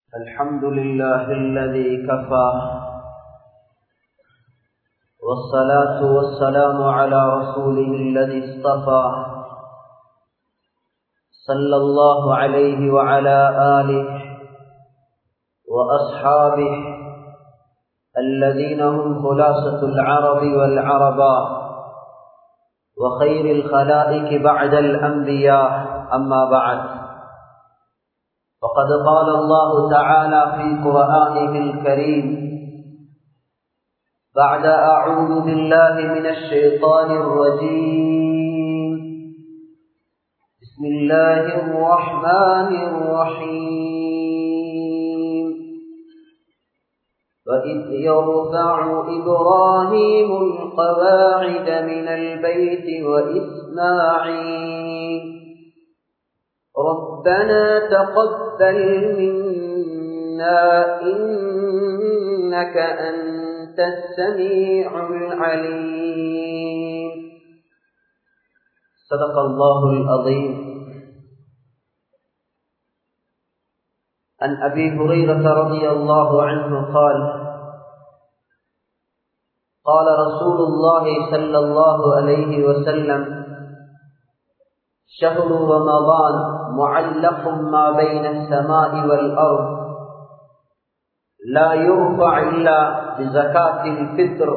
الحمد لله الذي كفى والصلاة والسلام على رسوله الذي اصطفى صلى الله عليه وعلى آله وأصحابه الذين هم خلاصة العرب والعربا وخير الخلائق بعد الأنبياء أما بعد فقد قال الله تعالى في قرآنه الكريم بعد أعوذ بالله من الشيطان الرجيم بسم الله الرحمن الرحيم وإذ يرفع إبراهيم القواعد من البيت وإسماعيل ربنا تقبل منا إنك أنت السميع العليم صدق الله العظيم عن أبي هريرة رضي الله عنه قال قال رسول الله صلى الله عليه وسلم شهر رمضان معلق ما بين السماء والأرض لا يرفع إلا بزكاة الفطر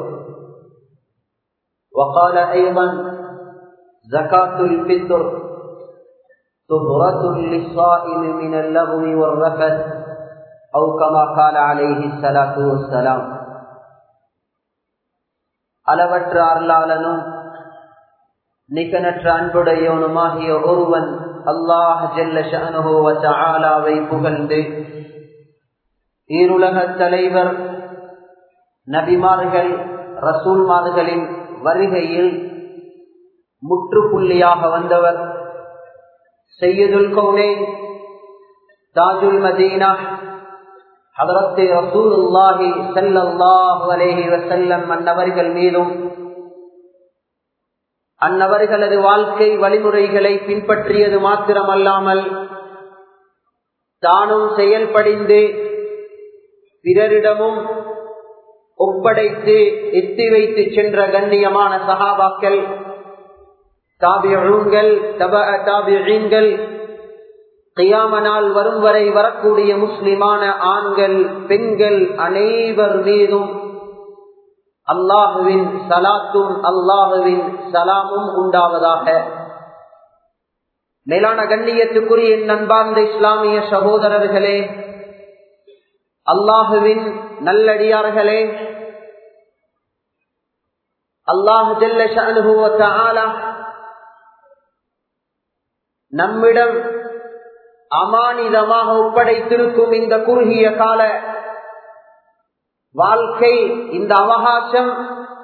وقال أيضا زكاة الفطر طهرة للصائم من اللغو والرفث أو كما قال عليه الصلاة والسلام அளவற்ற அருளாளனும் நிகனற்ற அன்புடையவனுமாகிய ஒருவன் அல்லாஹ் ஜெல்லஷாவை புகழ்ந்து ஈருலக தலைவர் நபிமார்கள் ரசூல்மார்களின் வருகையில் முற்றுப்புள்ளியாக வந்தவர் செய்யுதுல் கவுனே தாஜுல் மதீனா ஹதரத்து ரசூலுல்லாஹி ஸல்லல்லாஹு அலைஹி வஸல்லம் அன்னவர்கள் மீதும் அன்னவர்களது வாழ்க்கை வழிமுறைகளை பின்பற்றியது மாத்திரமல்லாமல் தானும் செயல்படிந்து பிறரிடமும் ஒப்படைத்து எத்தி வைத்து சென்ற கண்ணியமான சகாபாக்கள் தாபியங்கள் தப தாபியங்கள் கையாமனால் வரும் வரை வரக்கூடிய முஸ்லிமான ஆண்கள் பெண்கள் அனைவர் மீதும் அல்லாஹுவின் சலாத்தும் அல்லாஹுவின் சலாமும் உண்டாவதாக மேலான கண்ணியத்துக்குரிய நண்பார்ந்த இஸ்லாமிய சகோதரர்களே அல்லாஹுவின் நல்லடியார்களே அல்லாஹு ஜல்ல நம்மிடம் அமானிதமாக ஒப்படைத்திருக்கும் இந்த குறுகிய கால வாழ்க்கை இந்த அவகாசம்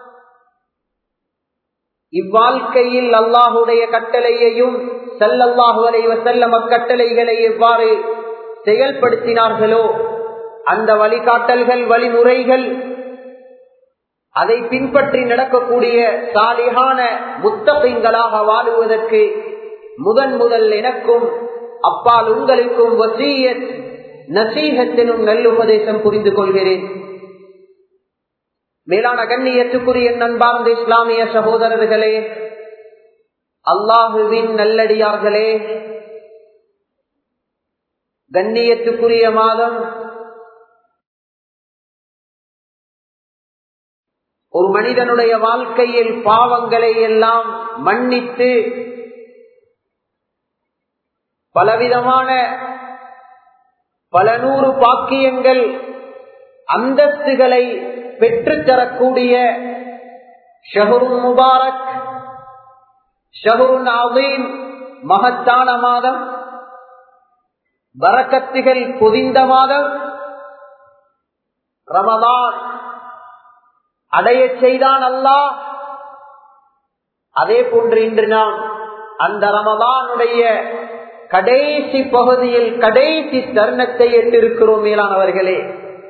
இவ்வாழ்க்கையில் அல்லாஹுடைய கட்டளையையும் செல்லல்லாஹு அலைவ செல்லம் அக்கட்டளைகளை எவ்வாறு செயல்படுத்தினார்களோ அந்த வழிகாட்டல்கள் வழிமுறைகள் அதை பின்பற்றி நடக்கக்கூடிய சாலிகான முத்தகைங்களாக வாழுவதற்கு முதன் முதல் எனக்கும் அப்பால் உங்களுக்கும் வசீயத் நசீகத்தினும் நல்லுபதேசம் புரிந்து கொள்கிறேன் மேலான கண்ணியத்துக்குரிய நண்பார்ந்த இஸ்லாமிய சகோதரர்களே அல்லாஹுவின் நல்லடியார்களே கண்ணியத்துக்குரிய மாதம் ஒரு மனிதனுடைய வாழ்க்கையில் பாவங்களை எல்லாம் மன்னித்து பலவிதமான பல நூறு பாக்கியங்கள் அந்தஸ்துகளை பெற்றுத்தரக்கூடிய ஷஹருன் முபாரக் ஷஹருன் அவீன் மகத்தான மாதம் வரக்கத்துகள் புதிந்த மாதம் ரமதான் அடைய செய்தான் அல்லாஹ் அதே போன்று இன்று நாம் அந்த ரமதானுடைய கடைசி பகுதியில் கடைசி தருணத்தை எட்டிருக்கிறோம் மேலானவர்களே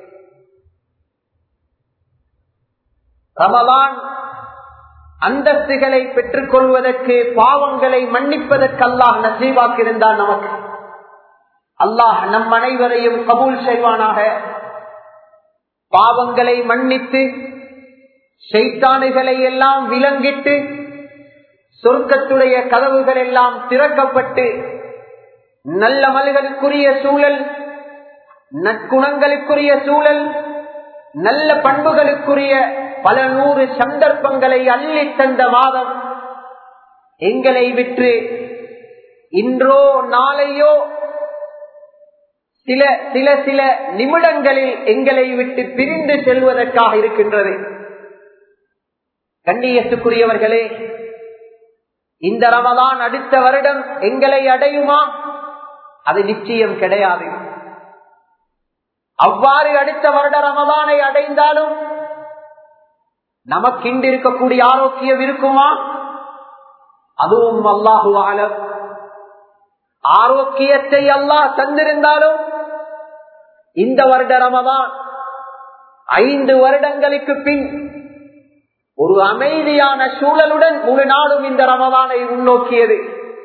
ரமலான் அந்தஸ்துகளை பெற்றுக் கொள்வதற்கு பாவங்களை மன்னிப்பதற்கு அல்லாஹ் நசீவாக்கியிருந்தான் நமக்கு அல்லாஹ் நம் அனைவரையும் கபூல் செய்வானாக பாவங்களை மன்னித்து செய்தானுகளை எல்லாம் விலங்கிட்டு சொர்க்கத்துடைய கதவுகள் எல்லாம் திறக்கப்பட்டு நல்ல மல்களுக்குரிய சூழல் நற்குணங்களுக்குரிய சூழல் நல்ல பண்புகளுக்குரிய பல நூறு சந்தர்ப்பங்களை அள்ளி தந்த மாதம் எங்களை விற்று இன்றோ நாளையோ சில சில சில நிமிடங்களில் எங்களை விட்டு பிரிந்து செல்வதற்காக இருக்கின்றது கண்ணியத்துக்குரியவர்களே இந்த ரமதான் அடுத்த வருடம் எங்களை அடையுமா அது நிச்சயம் கிடையாது அவ்வாறு அடுத்த வருட ரமதானை அடைந்தாலும் நமக்கு இன்று இருக்கக்கூடிய ஆரோக்கியம் இருக்குமா அதுவும் அல்லாஹு ஆலம் ஆரோக்கியத்தை அல்லாஹ் தந்திருந்தாலும் இந்த வருட ரமதான் ஐந்து வருடங்களுக்கு பின் ஒரு அமைதியான சூழலுடன் முழு நாடும் இந்த ரமதானை முன்னோக்கியது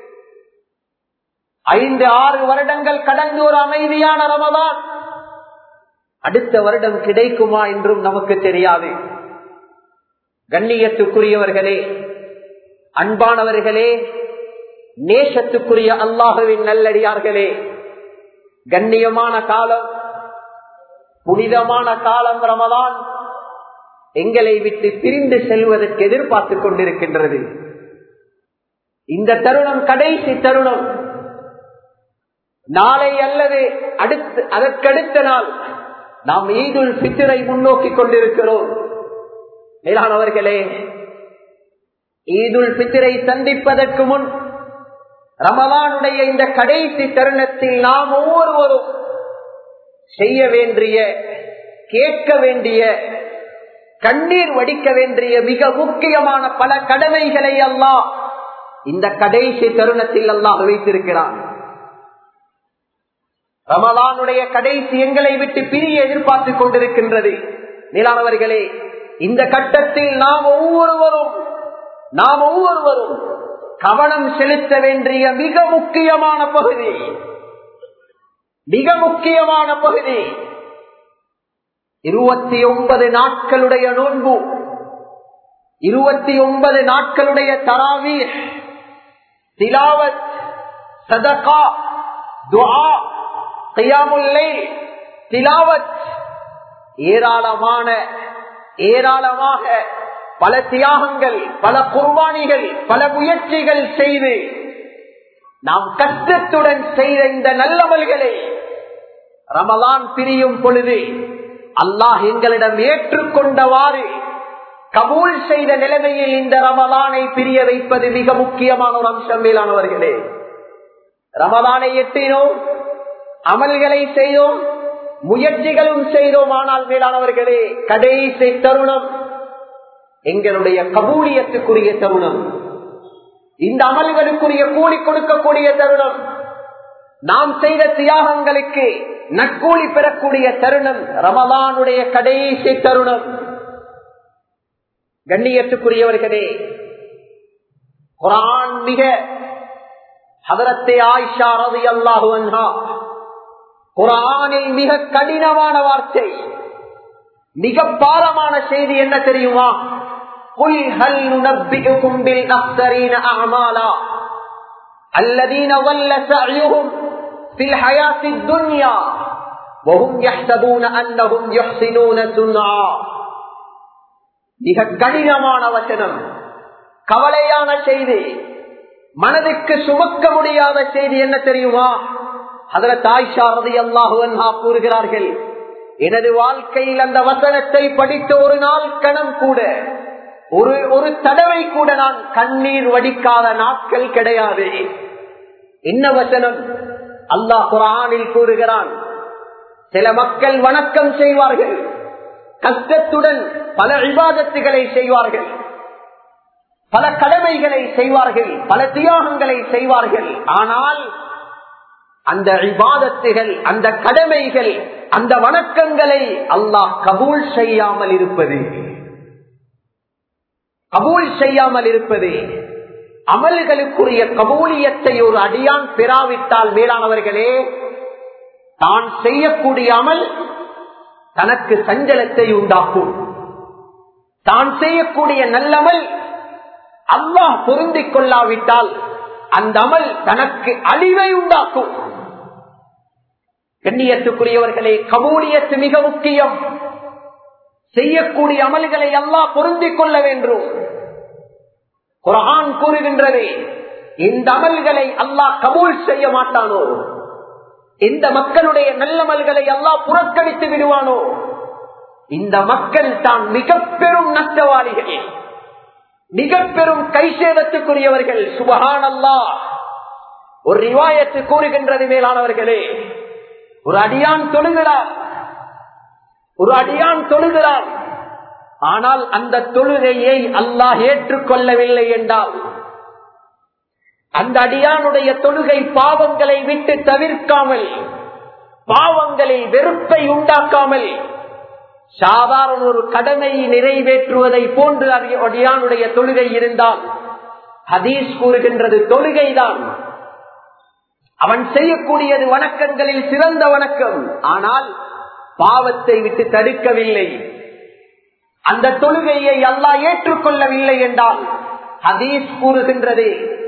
ஐந்து ஆறு வருடங்கள் கடந்து ஒரு அமைதியான ரமதான் அடுத்த வருடம் கிடைக்குமா என்றும் நமக்கு தெரியாது கண்ணியத்துக்குரியவர்களே அன்பானவர்களே நேசத்துக்குரிய அல்லாஹுவின் நல்லடியார்களே கண்ணியமான காலம் புனிதமான காலம் ரமதான் எங்களை விட்டு பிரிந்து செல்வதற்கு எதிர்பார்த்துக் கொண்டிருக்கின்றது இந்த தருணம் கடைசி தருணம் நாளை அல்லது அடுத்து அதற்கடுத்த நாள் நாம் ஈதுல் பித்திரை முன்னோக்கி கொண்டிருக்கிறோம் மேலானவர்களே ஈதுல் பித்திரை சந்திப்பதற்கு முன் ரமலானுடைய இந்த கடைசி தருணத்தில் நாம் ஒவ்வொருவரும் செய்ய வேண்டிய கேட்க வேண்டிய கண்ணீர் வடிக்க வேண்டிய மிக முக்கியமான பல கடமைகளை அல்லாஹ் இந்த கடைசி தருணத்தில் அல்லாஹ் வைத்திருக்கிறான் ரமலானுடைய கடைசி எங்களை விட்டு பிரிய எதிர்பார்த்துக் கொண்டிருக்கின்றது மேலானவர்களே இந்த கட்டத்தில் நாம் ஒவ்வொருவரும் நாம் ஒவ்வொருவரும் கவனம் செலுத்த வேண்டிய மிக முக்கியமான பகுதி மிக முக்கியமான பகுதி இருபத்தி ஒன்பது நாட்களுடைய நோன்பு இருபத்தி ஒன்பது நாட்களுடைய தராவி திலாவத் சதகா துஆ கியாமுல்லை திலாவத் ஏராளமான ஏராளமாக பல தியாகங்கள் பல குர்பானிகள் பல முயற்சிகள் செய்து நாம் கஷ்டத்துடன் செய்த இந்த நல்லவல்களை ரமலான் பிரியும் பொழுது அல்லாஹ் எங்களிடம் ஏற்றுக்கொண்டவாறு கபூல் செய்த நிலைமையில் இந்த ரமலானை பிரிய வைப்பது மிக முக்கியமான ஒரு அம்சம் மேலானவர்களே ரமலானை எட்டினோம் அமல்களை செய்தோம் முயற்சிகளும் செய்தோம் ஆனால் மேலானவர்களே கடைசி தருணம் எங்களுடைய கபூலியத்துக்குரிய தருணம் இந்த அமல்களுக்குரிய கூலி கொடுக்கக்கூடிய தருணம் நாம் செய்த தியாகங்களுக்கு நற்கூலி பெறக்கூடிய தருணம் ரமலானுடைய கடைசி தருணம் கண்ணியத்துக்குரியவர்களே குரான் மிக ஹதரத்தை ஆயிஷா ரவி அல்லாஹு அன்ஹா குரானில் மிக கடினமான வார்த்தை மிக பாரமான செய்தி என்ன தெரியுமா قل هل ننبئكم بالأخسرين أعمالا الذين ضل سعيهم في الحياة الدنيا وهم يحسبون أنهم يحسنون صنعا மிக கடினமான வச்சனம் கவலையான செய்தி மனதுக்கு சுமக்க முடியாத செய்தி என்ன தெரியுமா அதுல தாய்ஷா ரதி அல்லாஹுவன்ஹா கூறுகிறார்கள் எனது வாழ்க்கையில் அந்த வசனத்தை படித்த ஒரு நாள் கணம் கூட ஒரு ஒரு தடவை கூட நான் கண்ணீர் வடிக்காத நாட்கள் கிடையாது என்ன வசனம் அல்லாஹ் குரானில் கூறுகிறான் சில மக்கள் வணக்கம் செய்வார்கள் கஷ்டத்துடன் பல விவாதத்துகளை செய்வார்கள் பல கடமைகளை செய்வார்கள் பல தியாகங்களை செய்வார்கள் ஆனால் அந்த விவாதத்துகள் அந்த கடமைகள் அந்த வணக்கங்களை அல்லாஹ் கபூல் செய்யாமல் இருப்பது கபூல் செய்யாமல் இருப்பது அமல்களுக்குரிய கபூலியத்தை ஒரு அடியான் பெறாவிட்டால் மேலானவர்களே தான் செய்யக்கூடிய அமல் தனக்கு சஞ்சலத்தை உண்டாக்கும் தான் செய்யக்கூடிய நல்லமல் அல்லாஹ் பொருந்திக் கொள்ளாவிட்டால் அந்த அமல் தனக்கு அழிவை உண்டாக்கும் கண்ணியத்துக்குரியவர்களே கபூலியத்து மிக முக்கியம் செய்யக்கூடிய அமல்களை அல்லாஹ் பொருந்திக் கொள்ள வேண்டும் குரான் கூறுகின்றது இந்த அமல்களை அல்லாஹ் கபூல் செய்ய மாட்டானோ இந்த மக்களுடைய நல்லமல்களை அல்லாஹ் புறக்கணித்து விடுவானோ இந்த மக்கள் தான் மிக பெரும் நஷ்டவாளிகள் மிக பெரும் கைசேதத்துக்குரியவர்கள் சுபகான் அல்லா ஒரு ரிவாயத்து கூறுகின்றது மேலானவர்களே ஒரு அடியான் தொழுகிறார் ஒரு அடியான் தொழுகிறார் ஆனால் அந்த தொழுகையை அல்லாஹ் ஏற்றுக்கொள்ளவில்லை என்றால் அந்த அடியானுடைய தொழுகை பாவங்களை விட்டு தவிர்க்காமல் பாவங்களில் வெறுப்பை உண்டாக்காமல் சாதாரண ஒரு கடமை நிறைவேற்றுவதை போன்று அடியானுடைய தொழுகை இருந்தால் ஹதீஸ் கூறுகின்றது தொழுகைதான் அவன் செய்யக்கூடியது வணக்கங்களில் சிறந்த வணக்கம் ஆனால் பாவத்தை விட்டு தடுக்கவில்லை அந்த தொழுகையை அல்லாஹ் ஏற்றுக்கொள்ளவில்லை என்றால் ஹதீஸ் கூறுகின்றது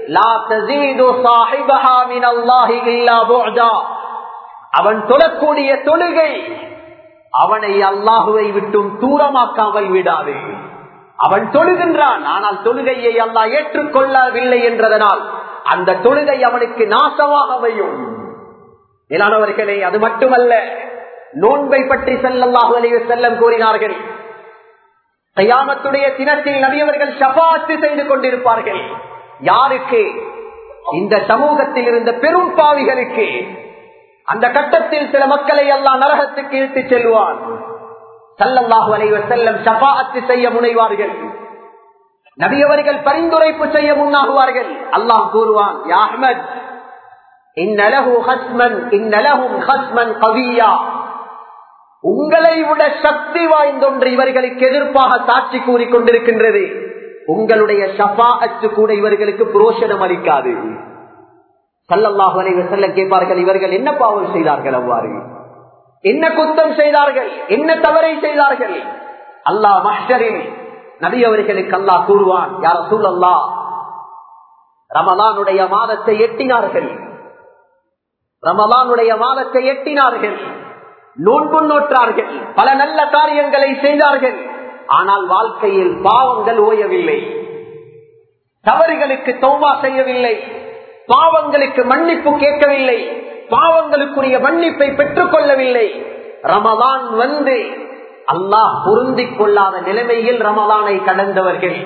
அவன் தொழக்கூடிய தொழுகை அவனை அல்லாஹுவை விட்டும் தூரமாக்காமல் விடாது அவன் தொழுகின்றான் ஆனால் தொழுகையை அல்லாஹ் ஏற்றுக்கொள்ளவில்லை என்றதனால் அந்த தொழுகை அவனுக்கு நாசமாக அமையும் மேலானவர்களே அது மட்டுமல்ல நோன்பை பற்றி செல்லல்லாஹு அலைய செல்லம் கூறினார்கள் கையாமத்துடைய தினத்தில் நபியவர்கள் ஷபாத்து செய்து கொண்டிருப்பார்கள் யாருக்கு இந்த சமூகத்தில் இருந்த பெரும் பாவிகளுக்கு அந்த கட்டத்தில் சில மக்களை எல்லாம் நரகத்துக்கு இழுத்து செல்வான் சல்லல்லாஹு அலைவர் செல்லம் ஷபாத்து செய்ய முனைவார்கள் நபியவர்கள் பரிந்துரைப்பு செய்ய முன்னாகுவார்கள் அல்லாஹ் கூறுவான் யாஹ்மத் இன்னலகு ஹஸ்மன் இன்னலகும் ஹஸ்மன் கவியா உங்களை விட சக்தி வாய்ந்தொன்று இவர்களுக்கு எதிர்ப்பாக சாட்சி கூறி கொண்டிருக்கின்றது உங்களுடைய ஷபா அச்சு கூட இவர்களுக்கு புரோஷனம் அளிக்காது சல்லல்லாஹு அலைவர் செல்ல கேட்பார்கள் இவர்கள் என்ன பாவம் செய்தார்கள் அவ்வாறு என்ன குத்தம் செய்தார்கள் என்ன தவறை செய்தார்கள் அல்லாஹ் மஹரில் நபி அவர்களுக்கு அல்லாஹ் கூறுவான் யார சூழல்லா ரமலானுடைய மாதத்தை எட்டினார்கள் ரமலானுடைய மாதத்தை எட்டினார்கள் நோன்பு நோற்றார்கள் பல நல்ல காரியங்களை செய்தார்கள் ஆனால் வாழ்க்கையில் பாவங்கள் ஓயவில்லை தவறுகளுக்கு தௌபா செய்யவில்லை பாவங்களுக்கு மன்னிப்பு கேட்கவில்லை பாவங்களுக்குரிய மன்னிப்பை பெற்றுக் கொள்ளவில்லை ரமதான் வந்து அல்லாஹ் பொருந்திக் கொள்ளாத நிலைமையில் ரமலானை கடந்தவர்கள்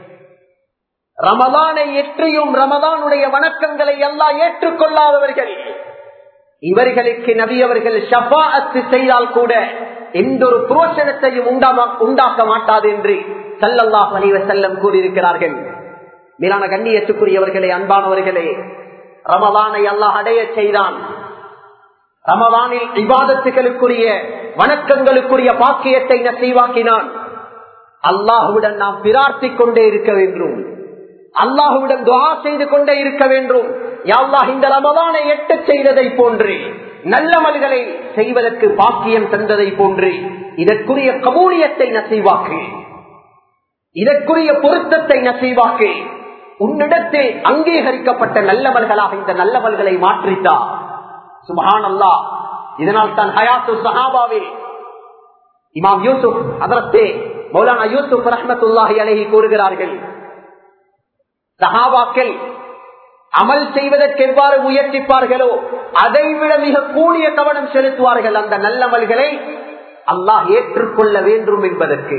ரமலானை எற்றியும் ரமலானுடைய வணக்கங்களை எல்லாம் ஏற்றுக்கொள்ளாதவர்கள் இவர்களுக்கு நபி அவர்கள் ஷபாஅத்து செய்தால் கூட எந்த ஒரு புரோஷனத்தையும் உண்டாக்க மாட்டாது என்று சல்லல்லாஹ் அலைவ செல்லம் கூறியிருக்கிறார்கள் மேலான கண்ணியத்துக்குரியவர்களே அன்பானவர்களே ரமலானை அல்லாஹ் அடைய செய்தான் ரமலானில் விவாதத்துகளுக்குரிய வணக்கங்களுக்குரிய பாக்கியத்தை நசைவாக்கினான் அல்லாஹுடன் நாம் பிரார்த்திக் கொண்டே இருக்க வேண்டும் அல்லாஹுடன் துவா செய்து கொண்டே இருக்க வேண்டும் யாழ்லாஹ் இந்த ரமலானை எட்ட செய்ததை போன்று நல்ல மல்களை செய்வதற்கு பாக்கியம் தந்ததை போன்று இதற்குரிய கபூலியத்தை நசைவாக்கு இதற்குரிய பொருத்தத்தை நசைவாக்கு உன்னிடத்தில் அங்கீகரிக்கப்பட்ட நல்லவர்களாக இந்த நல்லவர்களை மாற்றித்தா சுபஹான் அல்லா இதனால் தான் ஹயாத்து சஹாபாவில் இமாம் யூசுப் அதரத்தே மௌலானா யூசுப் ரஹமத்துல்லாஹி அலஹி கூறுகிறார்கள் சஹாபாக்கள் அமல் செய்வதற்கு எவ்வாறு முயற்சிப்பார்களோ அதைவிட மிக கூடிய கவனம் செலுத்துவார்கள் அந்த நல்லமல்களை அல்லாஹ் ஏற்றுக்கொள்ள வேண்டும் என்பதற்கு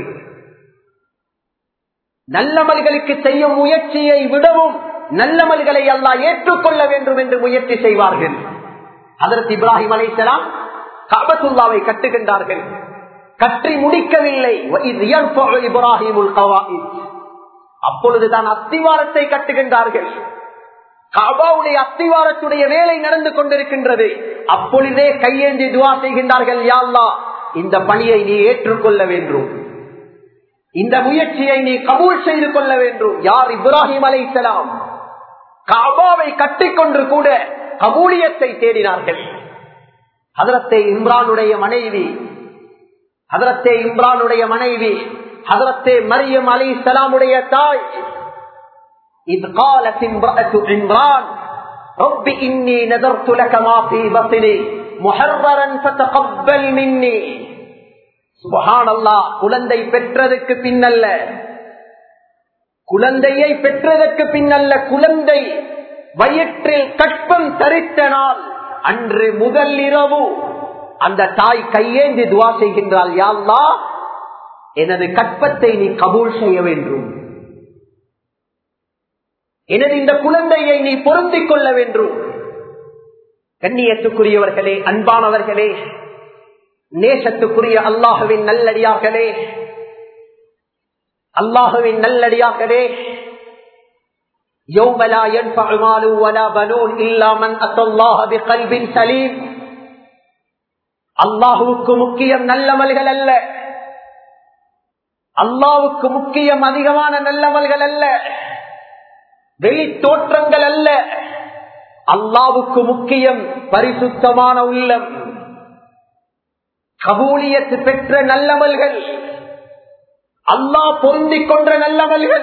நல்லமல்களுக்கு செய்யும் முயற்சியை விடவும் நல்லமல்களை அல்லாஹ் ஏற்றுக்கொள்ள வேண்டும் என்று முயற்சி செய்வார்கள் அதற்கு இப்ராஹிம் அலைசலாம் காபத்துல்லாவை கட்டுகின்றார்கள் கட்டி முடிக்கவில்லை இப்ராஹிமுல் அப்பொழுதுதான் அத்திவாரத்தை கட்டுகின்றார்கள் காபாவுடைய அத்திவாரத்துடைய வேலை நடந்து கொண்டிருக்கின்றது அப்பொழுதே கையேந்தி துவா செய்கின்றார்கள் யாழ்லா இந்த பணியை நீ ஏற்றுக்கொள்ள வேண்டும் இந்த முயற்சியை நீ கபூல் செய்து கொள்ள வேண்டும் யார் இப்ராஹிம் அலை சலாம் காபாவை கட்டிக்கொண்டு கூட கபூலியத்தை தேடினார்கள் ஹதரத்தே இம்ரானுடைய மனைவி ஹதரத்தே இம்ரானுடைய மனைவி ஹதரத்தே மரியம் அலி சலாமுடைய தாய் இது قالت امرأة عمران رب إني نذرت لك ما في بطني محررا فتقبل مني சுபஹான் அல்லாஹ் குழந்தை பெற்றதுக்கு பின்னல்ல குழந்தையை பெற்றதற்கு பின்னல்ல குழந்தை வயிற்றில் கற்பம் தரித்த நாள் அன்று முதல் இரவு அந்த தாய் கையேந்தி துவா செய்கின்றாள் யாழ்லா எனது கற்பத்தை நீ கபூல் செய்ய வேண்டும் எனது இந்த குழந்தையை நீ பொருந்திக் கொள்ள வேண்டும் கண்ணியத்துக்குரியவர்களே அன்பானவர்களே நேசத்துக்குரிய அல்லாஹுவின் நல்லடியார்களே அல்லாஹுவின் நல்லடியார்களே يوم لا ينفع مال ولا بنون إلا من أتى الله بقلب سليم அல்லாஹுவுக்கு முக்கியம் நல்லமல்கள் அல்ல அல்லாவுக்கு முக்கியம் அதிகமான நல்லமல்கள் அல்ல வெளி தோற்றங்கள் அல்ல அல்லாவுக்கு முக்கியம் பரிசுத்தமான உள்ளம் கபூலியத்து பெற்ற நல்லமல்கள் அல்லாஹ் பொருந்திக் கொன்ற நல்லமல்கள்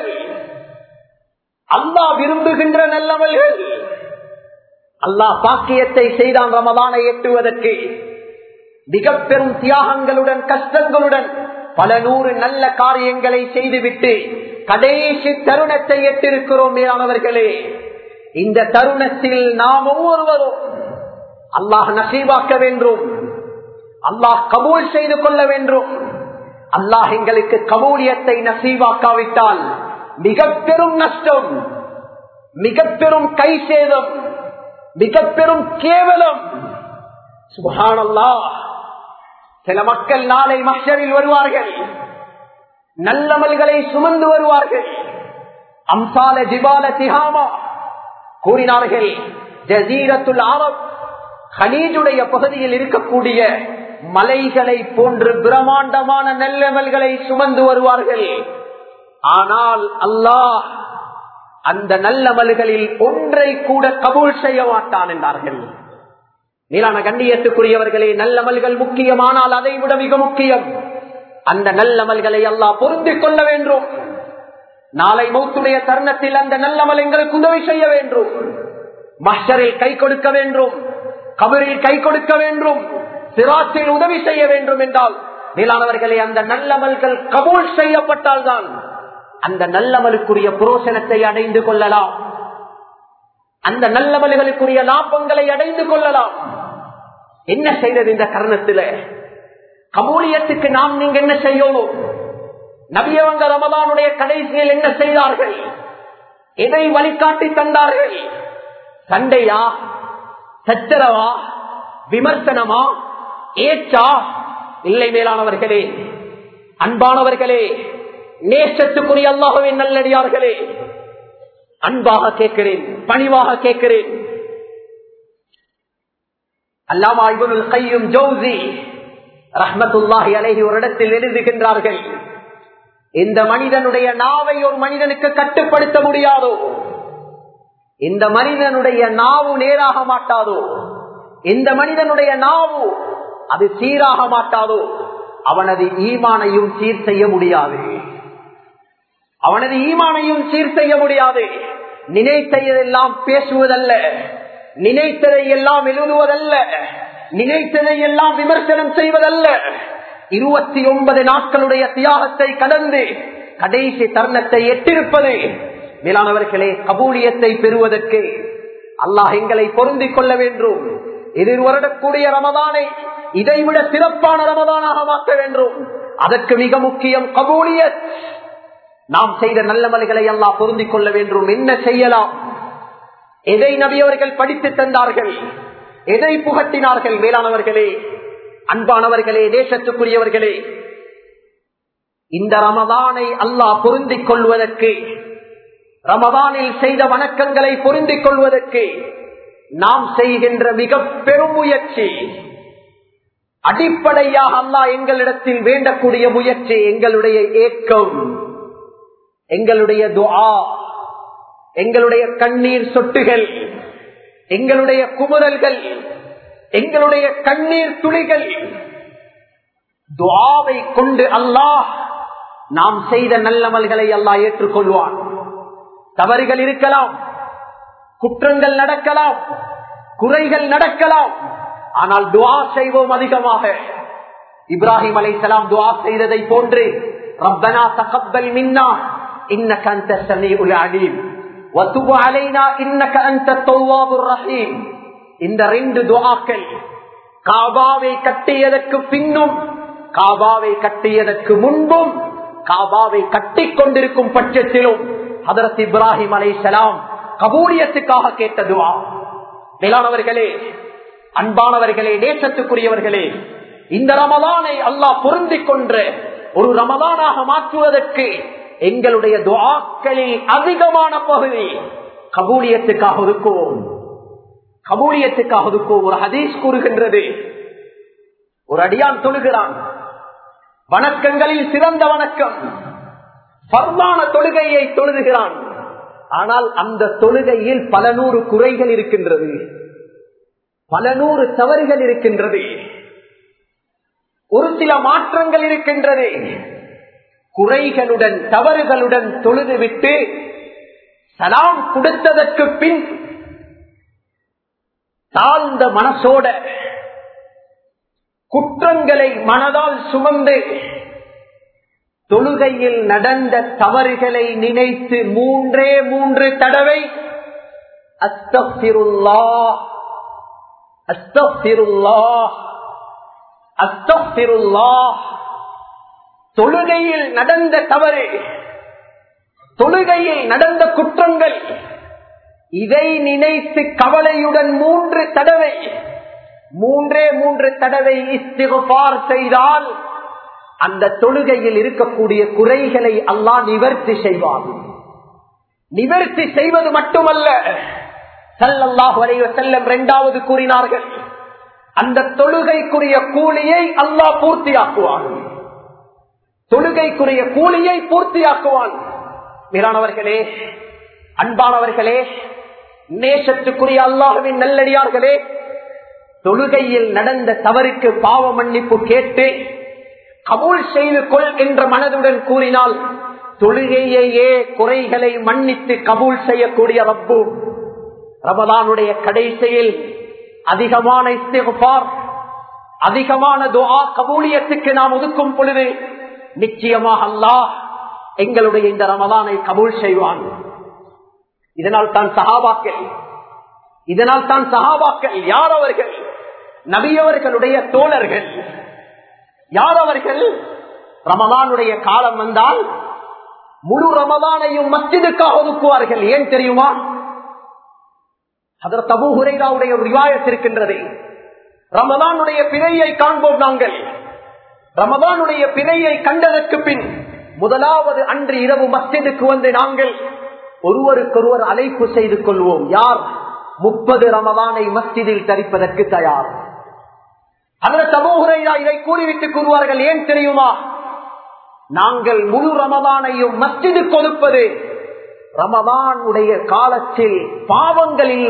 அல்லாஹ் விரும்புகின்ற நல்லமல்கள் அல்லாஹ் பாக்கியத்தை செய்தான் ரமதானை எட்டுவதற்கு மிக பெரும் தியாகங்களுடன் கஷ்டங்களுடன் பல நூறு நல்ல காரியங்களை செய்துவிட்டு கடைசி தருணத்தை எட்டிருக்கிறோம் மேலானவர்களே இந்த தருணத்தில் நாம் ஒவ்வொருவரும் அல்லாஹ் நசீவாக்க வேண்டும் அல்லாஹ் கபூல் செய்து கொள்ள வேண்டும் அல்லாஹ் எங்களுக்கு கபூலியத்தை நசீவாக்காவிட்டால் மிக பெரும் நஷ்டம் மிக பெரும் கை சேதம் மிக பெரும் கேவலம் சுகானல்லா சில மக்கள் நாளை மஷரில் வருவார்கள் நல்லமல்களை சுமந்து வருவார்கள் அம்சால ஜிபால திகாமா கூறினார்கள் ஜசீரத்துல் ஆரப் ஹலீஜுடைய பகுதியில் இருக்கக்கூடிய மலைகளை போன்று பிரம்மாண்டமான நல்லமல்களை சுமந்து வருவார்கள் ஆனால் அல்லாஹ் அந்த நல்லமல்களில் ஒன்றை கூட கபூல் செய்ய மாட்டான் என்றார்கள் மேலான கண்ணியத்துக்குரியவர்களே நல்லமல்கள் முக்கியமானால் அதை விட மிக முக்கியம் அந்த நல்லமல்களை அல்லாஹ் பொருந்திக் கொள்ள வேண்டும் நாளை மௌத்துடைய தருணத்தில் அந்த நல்லமல் எங்களுக்கு உதவி செய்ய வேண்டும் மஷரில் கை கொடுக்க வேண்டும் கபரில் கை கொடுக்க வேண்டும் சிராத்தில் உதவி செய்ய வேண்டும் என்றால் மேலானவர்களே அந்த நல்லமல்கள் கபூல் செய்யப்பட்டால் தான் அந்த நல்லமலுக்குரிய புரோசனத்தை அடைந்து கொள்ளலாம் அந்த நல்லமல்களுக்குரிய லாபங்களை அடைந்து கொள்ளலாம் என்ன செய்தது இந்த கரணத்துல கபூலியத்துக்கு நாம் நீங்க என்ன செய்யணும் நபியவங்க ரமதானுடைய கடைசியில் என்ன செய்தார்கள் எதை வழிகாட்டி தந்தார்கள் சண்டையா சச்சரவா விமர்சனமா ஏற்றா இல்லை மேலானவர்களே அன்பானவர்களே நேசத்துக்குரிய அல்லாஹுவின் நல்லடியார்களே அன்பாக கேட்கிறேன் பணிவாக கேட்கிறேன் அல்லாமா இவனுல் கையும் ஜோசி ரஹ்மத்துல்லாஹி அலைஹி ஒரு இடத்தில் எழுதுகின்றார்கள் இந்த மனிதனுடைய நாவை ஒரு மனிதனுக்கு கட்டுப்படுத்த முடியாதோ இந்த மனிதனுடைய நாவு நேராக மாட்டாதோ இந்த மனிதனுடைய நாவு அது சீராக மாட்டாதோ அவனது ஈமானையும் சீர் செய்ய முடியாது அவனது ஈமானையும் சீர் செய்ய முடியாது நினைத்ததையெல்லாம் பேசுவதல்ல நினைத்ததை எல்லாம் எழுதுவதல்ல நினைத்ததை எல்லாம் விமர்சனம் செய்வதல்ல இருபத்தி ஒன்பது நாட்களுடைய தியாகத்தை கடந்து கடைசி தருணத்தை எட்டிருப்பது மேலானவர்களே கபூலியத்தை பெறுவதற்கு அல்லாஹ் எங்களை பொருந்திக் கொள்ள வேண்டும் எதிர் வருடக்கூடிய ரமதானை இதைவிட சிறப்பான ரமதானாக மாற்ற வேண்டும் அதற்கு மிக முக்கியம் கபூலியத் நாம் செய்த நல்ல மலைகளை எல்லாம் பொருந்திக் கொள்ள வேண்டும் என்ன செய்யலாம் எதை நபியவர்கள் படித்து தந்தார்கள் எதை புகட்டினார்கள் மேலானவர்களே அன்பானவர்களே தேசத்துக்குரியவர்களே இந்த ரமதானை அல்லாஹ் பொருந்திக் கொள்வதற்கு ரமதானில் செய்த வணக்கங்களை பொருந்திக் கொள்வதற்கு நாம் செய்கின்ற மிக பெரும் முயற்சி அடிப்படையாக அல்லாஹ் எங்களிடத்தில் வேண்டக்கூடிய முயற்சி எங்களுடைய ஏக்கம் எங்களுடைய துஆ எங்களுடைய கண்ணீர் சொட்டுகள் எங்களுடைய குமுறல்கள் எங்களுடைய கண்ணீர் துளிகள் துவாவை கொண்டு அல்லாஹ் நாம் செய்த நல்லமல்களை அல்லாஹ் ஏற்றுக்கொள்வான் தவறுகள் இருக்கலாம் குற்றங்கள் நடக்கலாம் குறைகள் நடக்கலாம் ஆனால் துவா செய்வோம் அதிகமாக இப்ராஹிம் அலைசலாம் துவா செய்ததை போன்று ரப்பனா தகப்பல் மின்னா இன்னக அந்த சமீஉல் அலீம் வத்துபு அலைனா இன்னக அந்த தௌவாபுர் ரஹீம் இந்த ரெண்டு துஆக்கள் காபாவை கட்டியதற்கு பின்னும் காபாவை கட்டியதற்கு முன்பும் காபாவை கட்டிக் கொண்டிருக்கும் பட்சத்திலும் ஹதரத் இப்ராஹிம் அலைசலாம் கபூரியத்துக்காக கேட்ட துவா மேலானவர்களே அன்பானவர்களே நேசத்துக்குரியவர்களே இந்த ரமதானை அல்லாஹ் பொருந்திக் கொன்ற ஒரு ரமதானாக மாற்றுவதற்கு எங்களுடைய துவாக்களில் அதிகமான பகுதி கபூலியத்துக்காக இருக்குவோம் கபூலியத்துக்காக இருக்கும் ஒரு ஹதீஸ் கூறுகின்றது ஒரு அடியான் தொழுகிறான் வணக்கங்களில் சிறந்த வணக்கம் பர்வான தொழுகையை தொழுகிறான் ஆனால் அந்த தொழுகையில் பல நூறு குறைகள் இருக்கின்றது பல நூறு தவறுகள் இருக்கின்றது ஒரு சில மாற்றங்கள் இருக்கின்றது குறைகளுடன் தவறுகளுடன் தொழுது விட்டு சலாம் கொடுத்ததற்கு பின் தாழ்ந்த மனசோட குற்றங்களை மனதால் சுமந்து தொழுகையில் நடந்த தவறுகளை நினைத்து மூன்றே மூன்று தடவை அஸ்தபிருல்லா அஸ்தபிருல்லா அஸ்தபிருல்லா தொழுகையில் நடந்த தவறு தொழுகையில் நடந்த குற்றங்கள் இதை நினைத்து கவலையுடன் மூன்று தடவை மூன்றே மூன்று தடவை இஸ்திகார் செய்தால் அந்த தொழுகையில் இருக்கக்கூடிய குறைகளை அல்லாஹ் நிவர்த்தி செய்வார் நிவர்த்தி செய்வது மட்டுமல்ல சல்லல்லாஹ் வரைவ செல்லம் இரண்டாவது கூறினார்கள் அந்த தொழுகைக்குரிய கூலியை அல்லாஹ் பூர்த்தியாக்குவான் தொழுகைக்குரிய கூலியை பூர்த்தியாக்குவான் மேலானவர்களே அன்பானவர்களே நேசத்துக்குரிய அல்லாஹுவின் நல்லடியார்களே தொழுகையில் நடந்த தவறுக்கு பாவ மன்னிப்பு கேட்டு கபூல் செய்து கொள் என்ற மனதுடன் கூறினால் தொழுகையையே குறைகளை மன்னித்து கபூல் செய்யக்கூடிய ரப்பு ரமதானுடைய கடைசியில் அதிகமான இஸ்திகுபார் அதிகமான துஆ கபூலியத்துக்கு நாம் ஒதுக்கும் பொழுது நிச்சயமாக அல்லாஹ் எங்களுடைய இந்த ரமதானை கபூல் செய்வான் இதனால் தான் சஹாபாக்கள் இதனால் தான் சஹாபாக்கள் யார் அவர்கள் நபியவர்களுடைய தோழர்கள் யார் அவர்கள் ரமதானுடைய காலம் வந்தால் முழு ரமதானையும் மஸ்ஜிதுக்காக ஒதுக்குவார்கள் ஏன் தெரியுமா அதற்கு தபு ஹுரைராவுடைய ஒரு ரிவாயத் இருக்கின்றது ரமதானுடைய பிறையை காண்போம் நாங்கள் ரமதானுடைய பிறையை கண்டதற்கு பின் முதலாவது அன்று இரவு மஸ்ஜிதுக்கு வந்து நாங்கள் ஒருவருக்கொருவர் அழைப்பு செய்து கொள்வோம் யார் முப்பது ரமதானை மஸ்ஜிதில் தரிப்பதற்கு தயார் அதில் சமூகரையா இதை கூறிவிட்டு கூறுவார்கள் ஏன் தெரியுமா நாங்கள் முழு ரமதானையும் மஸ்ஜிது கொடுப்பது ரமதான் உடைய காலத்தில் பாவங்கள் இல்ல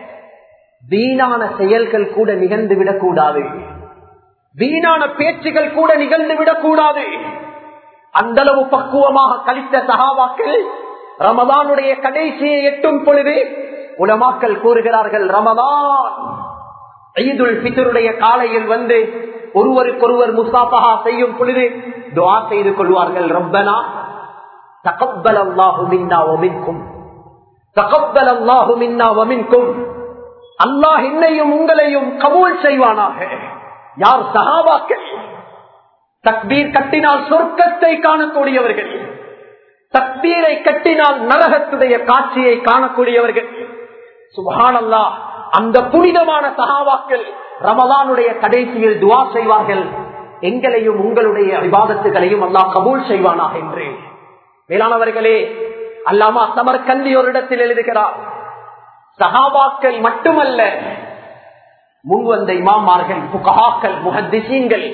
வீணான செயல்கள் கூட நிகழ்ந்து விடக்கூடாது வீணான பேச்சுகள் கூட நிகழ்ந்து விடக்கூடாது அந்த அளவு பக்குவமாக கழித்த சகாவாக்கள் ரமதானுடைய கடைசியை எட்டும் பொழுது உலமாக்கள் கூறுகிறார்கள் ரமதான் ஈதுல் பித்தருடைய காலையில் வந்து ஒருவருக்கொருவர் முசாபகா செய்யும் பொழுது துவா செய்து கொள்வார்கள் ரப்பனா தகப்பல் அல்லாஹு மின்னா ஒமின்கும் தகப்பல் அல்லாஹு மின்னா ஒமின்கும் அல்லாஹ் என்னையும் உங்களையும் கபூல் செய்வானாக யார் சகாபாக்கள் தக்பீர் கட்டினால் சொர்க்கத்தை காணக்கூடியவர்கள் தக்பீரை கட்டினால் நரகத்துடைய காட்சியை காணக்கூடியவர்கள் சுபஹானல்லா அந்த புனிதமான சகாவாக்கள் ரமலானுடைய கடைசியில் துவா செய்வார்கள் எங்களையும் உங்களுடைய விவாதத்துகளையும் அல்லாஹ் கபூல் செய்வானாக என்று மேலானவர்களே அல்லாமா சமர் கல்வி ஒரு இடத்தில் எழுதுகிறார் சகாபாக்கள் மட்டுமல்ல முன்வந்த இமாமார்கள் புகஹாக்கள் முஹத்திசீன்கள்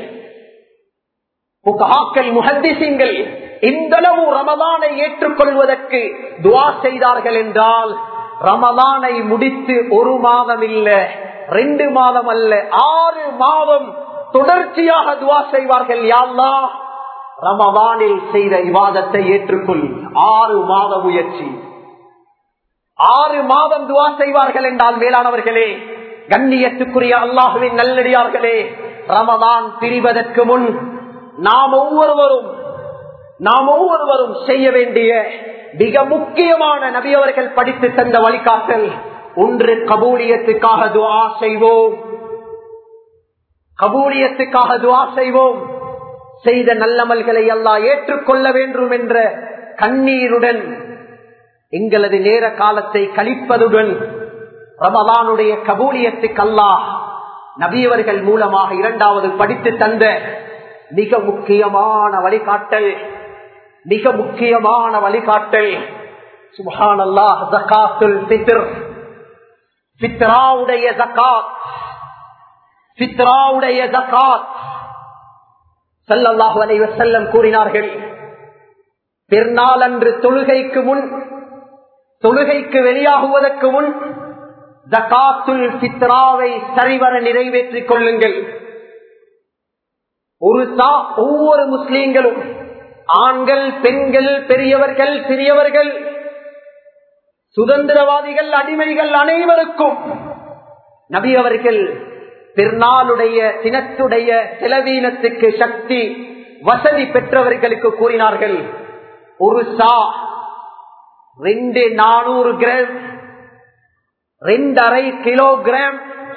புகஹாக்கள் முஹத்திசீன்கள் இந்த அளவு ரமதானை ஏற்றுக்கொள்வதற்கு துவா செய்தார்கள் என்றால் ரமதானை முடித்து ஒரு மாதம் இல்ல ரெண்டு மாதம் அல்ல ஆறு மாதம் தொடர்ச்சியாக துவா செய்வார்கள் யாழ்லா ரமவானில் செய்த விவாதத்தை ஏற்றுக்கொள் ஆறு மாத முயற்சி ஆறு மாதம் துவா செய்வார்கள் என்றால் மேலானவர்களே கண்ணியத்துக்குரிய அல்லாஹுவின் நல்லடியார்களே ரமதான் பிரிவதற்கு முன் நாம் ஒவ்வொருவரும் நாம் ஒவ்வொருவரும் செய்ய வேண்டிய மிக முக்கியமான நபியவர்கள் படித்து தந்த வழிகாட்டல் ஒன்று கபூலியத்துக்காக துவா செய்வோம் கபூலியத்துக்காக துவா செய்வோம் செய்த நல்லமல்களை எல்லாம் ஏற்றுக்கொள்ள வேண்டும் என்ற கண்ணீருடன் எங்களது நேர காலத்தை கழிப்பதுடன் ரமலானுடைய கபூலியத்துக்கு அல்லாஹ் நபியவர்கள் மூலமாக இரண்டாவது படித்து தந்த மிக முக்கியமான வழிகாட்டல் மிக முக்கியமான வழிகாட்டல் சுபான் அல்லாஹ் ஜக்காத்துல் பித்ர் பித்ராவுடைய ஜக்காத் பித்ராவுடைய ஜக்காத் சல்லல்லாஹு அலைஹி வஸல்லம் கூறினார்கள் பெருநாள் அன்று தொழுகைக்கு முன் தொழுகைக்கு வெளியாகுவதற்கு முன் ஜகாத்துல் பித்ராவை சரிவர நிறைவேற்றிக் கொள்ளுங்கள் ஒரு சா ஒவ்வொரு முஸ்லீம்களும் ஆண்கள் பெண்கள் பெரியவர்கள் சிறியவர்கள் சுதந்திரவாதிகள் அடிமைகள் அனைவருக்கும் நபி அவர்கள் திருநாளுடைய தினத்துடைய செலவீனத்துக்கு சக்தி வசதி பெற்றவர்களுக்கு கூறினார்கள் ஒரு சா ரெண்டு நானூறு கிராம் ரெண்டரை கிலோகிராம்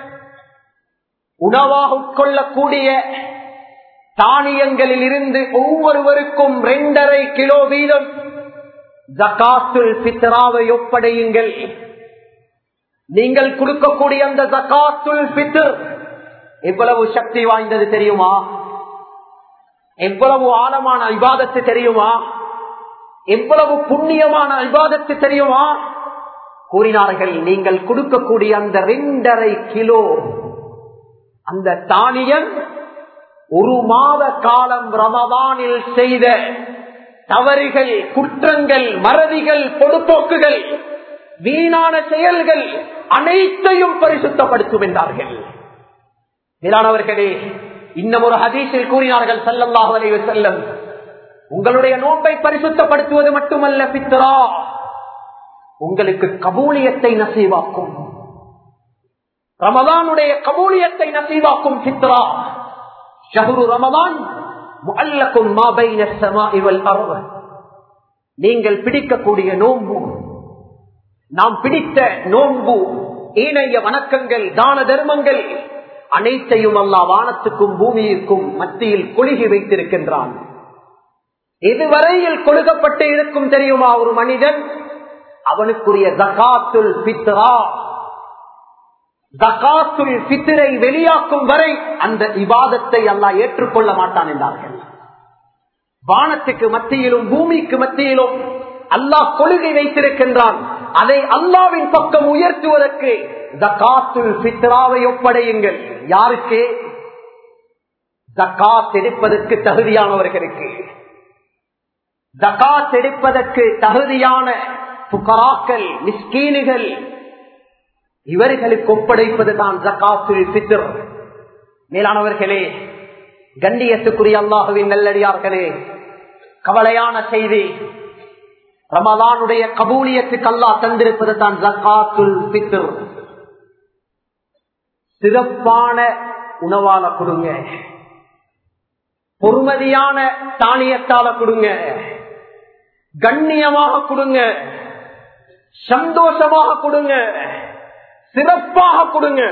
உணவாக உட்கொள்ளக்கூடிய தானியங்களில் இருந்து ஒவ்வொருவருக்கும் ரெண்டரை கிலோ வீதம் ஜகாத்துல் பித்ராவை ஒப்படையுங்கள் நீங்கள் கொடுக்கக்கூடிய அந்த ஜகாத்துல் பித்ர் எவ்வளவு சக்தி வாய்ந்தது தெரியுமா எவ்வளவு ஆழமான விவாதத்து தெரியுமா எவ்வளவு புண்ணியமான விவாதத்து தெரியுமா கூறினார்கள் நீங்கள் கொடுக்கக்கூடிய அந்த ரெண்டரை கிலோ அந்த தானியம் ஒரு மாத காலம் ரமதானில் செய்த தவறுகள் குற்றங்கள் மறதிகள் பொடுப்போக்குகள் வீணான செயல்கள் அனைத்தையும் பரிசுத்தப்படுத்தும் என்றார்கள் மேலானவர்களே இன்னும் ஒரு ஹதீஸில் கூறினார்கள் சல்லல்லாஹு அலைஹி வஸல்லம் உங்களுடைய நோன்பை பரிசுத்தப்படுத்துவது மட்டுமல்ல பித்ரா உங்களுக்கு கபூலியத்தை நசீவாக்கும் ரமதானுடைய கபூலியத்தை நசீவாக்கும் பித்ரா ஷஹரு ரமதான் முஅல்லக்கும் மா பைன ஸமாஇ வல் அர்ض நீங்கள் பிடிக்கக்கூடிய நோன்பு நாம் பிடித்த நோன்பு ஏனைய வணக்கங்கள் தான தர்மங்கள் அனைத்தையும் அல்லா வானத்துக்கும் பூமியிற்கும் மத்தியில் கொழுகி வைத்திருக்கின்றான் இதுவரையில் கொழுகப்பட்டு இருக்கும் தெரியுமா ஒரு மனிதன் அவனுக்குரிய ஜகாத்துல் பித்ரா ஜகாத்துல் பித்திரை வெளியாக்கும் வரை அந்த இபாதத்தை அல்லாஹ் ஏற்றுக்கொள்ள மாட்டான் என்றார்கள் வானத்துக்கு மத்தியிலும் பூமிக்கு மத்தியிலும் அல்லாஹ் கொள்கை வைத்திருக்கின்றான் அதை அல்லாவின் பக்கம் உயர்த்துவதற்கு ஜகாத்துல் பித்ராவை ஒப்படையுங்கள் யாருக்கு ஜக்காத் எடுப்பதற்கு தகுதியானவர்களுக்கு ஜக்காத் எடுப்பதற்கு தகுதியான புகராக்கள் மிஸ்கீனுகள் இவர்களுக்கு ஒப்படைப்பது தான் ஜக்காத்துல் பித்ர் மேலானவர்களே கண்ணியத்துக்குரிய அல்லாஹுவின் நல்லடியார்களே கவலையான செய்தி ரமதானுடைய கபூலியத்துக்கு அல்லாஹ் தந்திருப்பது தான் ஜக்காத்துல் பித்ர் சிறப்பான உணவால கொடுங்க பொறுமதியான தானியத்தால கொடுங்க கண்ணியமாக கொடுங்க சந்தோஷமாக கொடுங்க சிறப்பாக கொடுங்க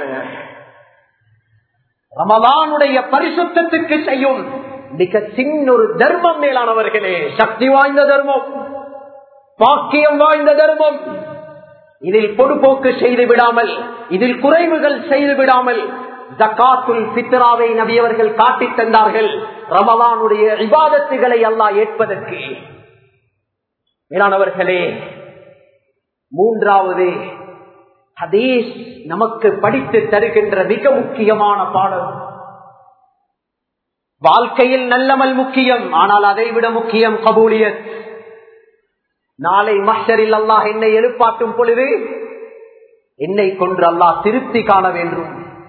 ரமலானுடைய பரிசுத்தத்துக்கு செய்யும் மிக சின்ன ஒரு தர்மம் மேலானவர்களே சக்தி வாய்ந்த தர்மம் பாக்கியம் வாய்ந்த தர்மம் இதில் பொடுபோக்கு செய்து விடாமல் இதில் குறைவுகள் செய்து விடாமல் ஜக்காத்துல் பித்ராவை நபியவர்கள் காட்டித் தந்தார்கள் ரமலானுடைய விவாதத்துகளை எல்லாம் ஏற்பதற்கு மேலானவர்களே மூன்றாவது ஹதீஸ் நமக்கு படித்து தருகின்ற மிக முக்கியமான பாடம் வாழ்க்கையில் நல்லமல் முக்கியம் ஆனால் அதை விட முக்கியம் கபூலியத் நாளை மஷரில் அல்லாஹ் என்னை எழுப்பாட்டும் பொழுது என்னை கொன்று அல்லாஹ் திருப்தி காண வேண்டும்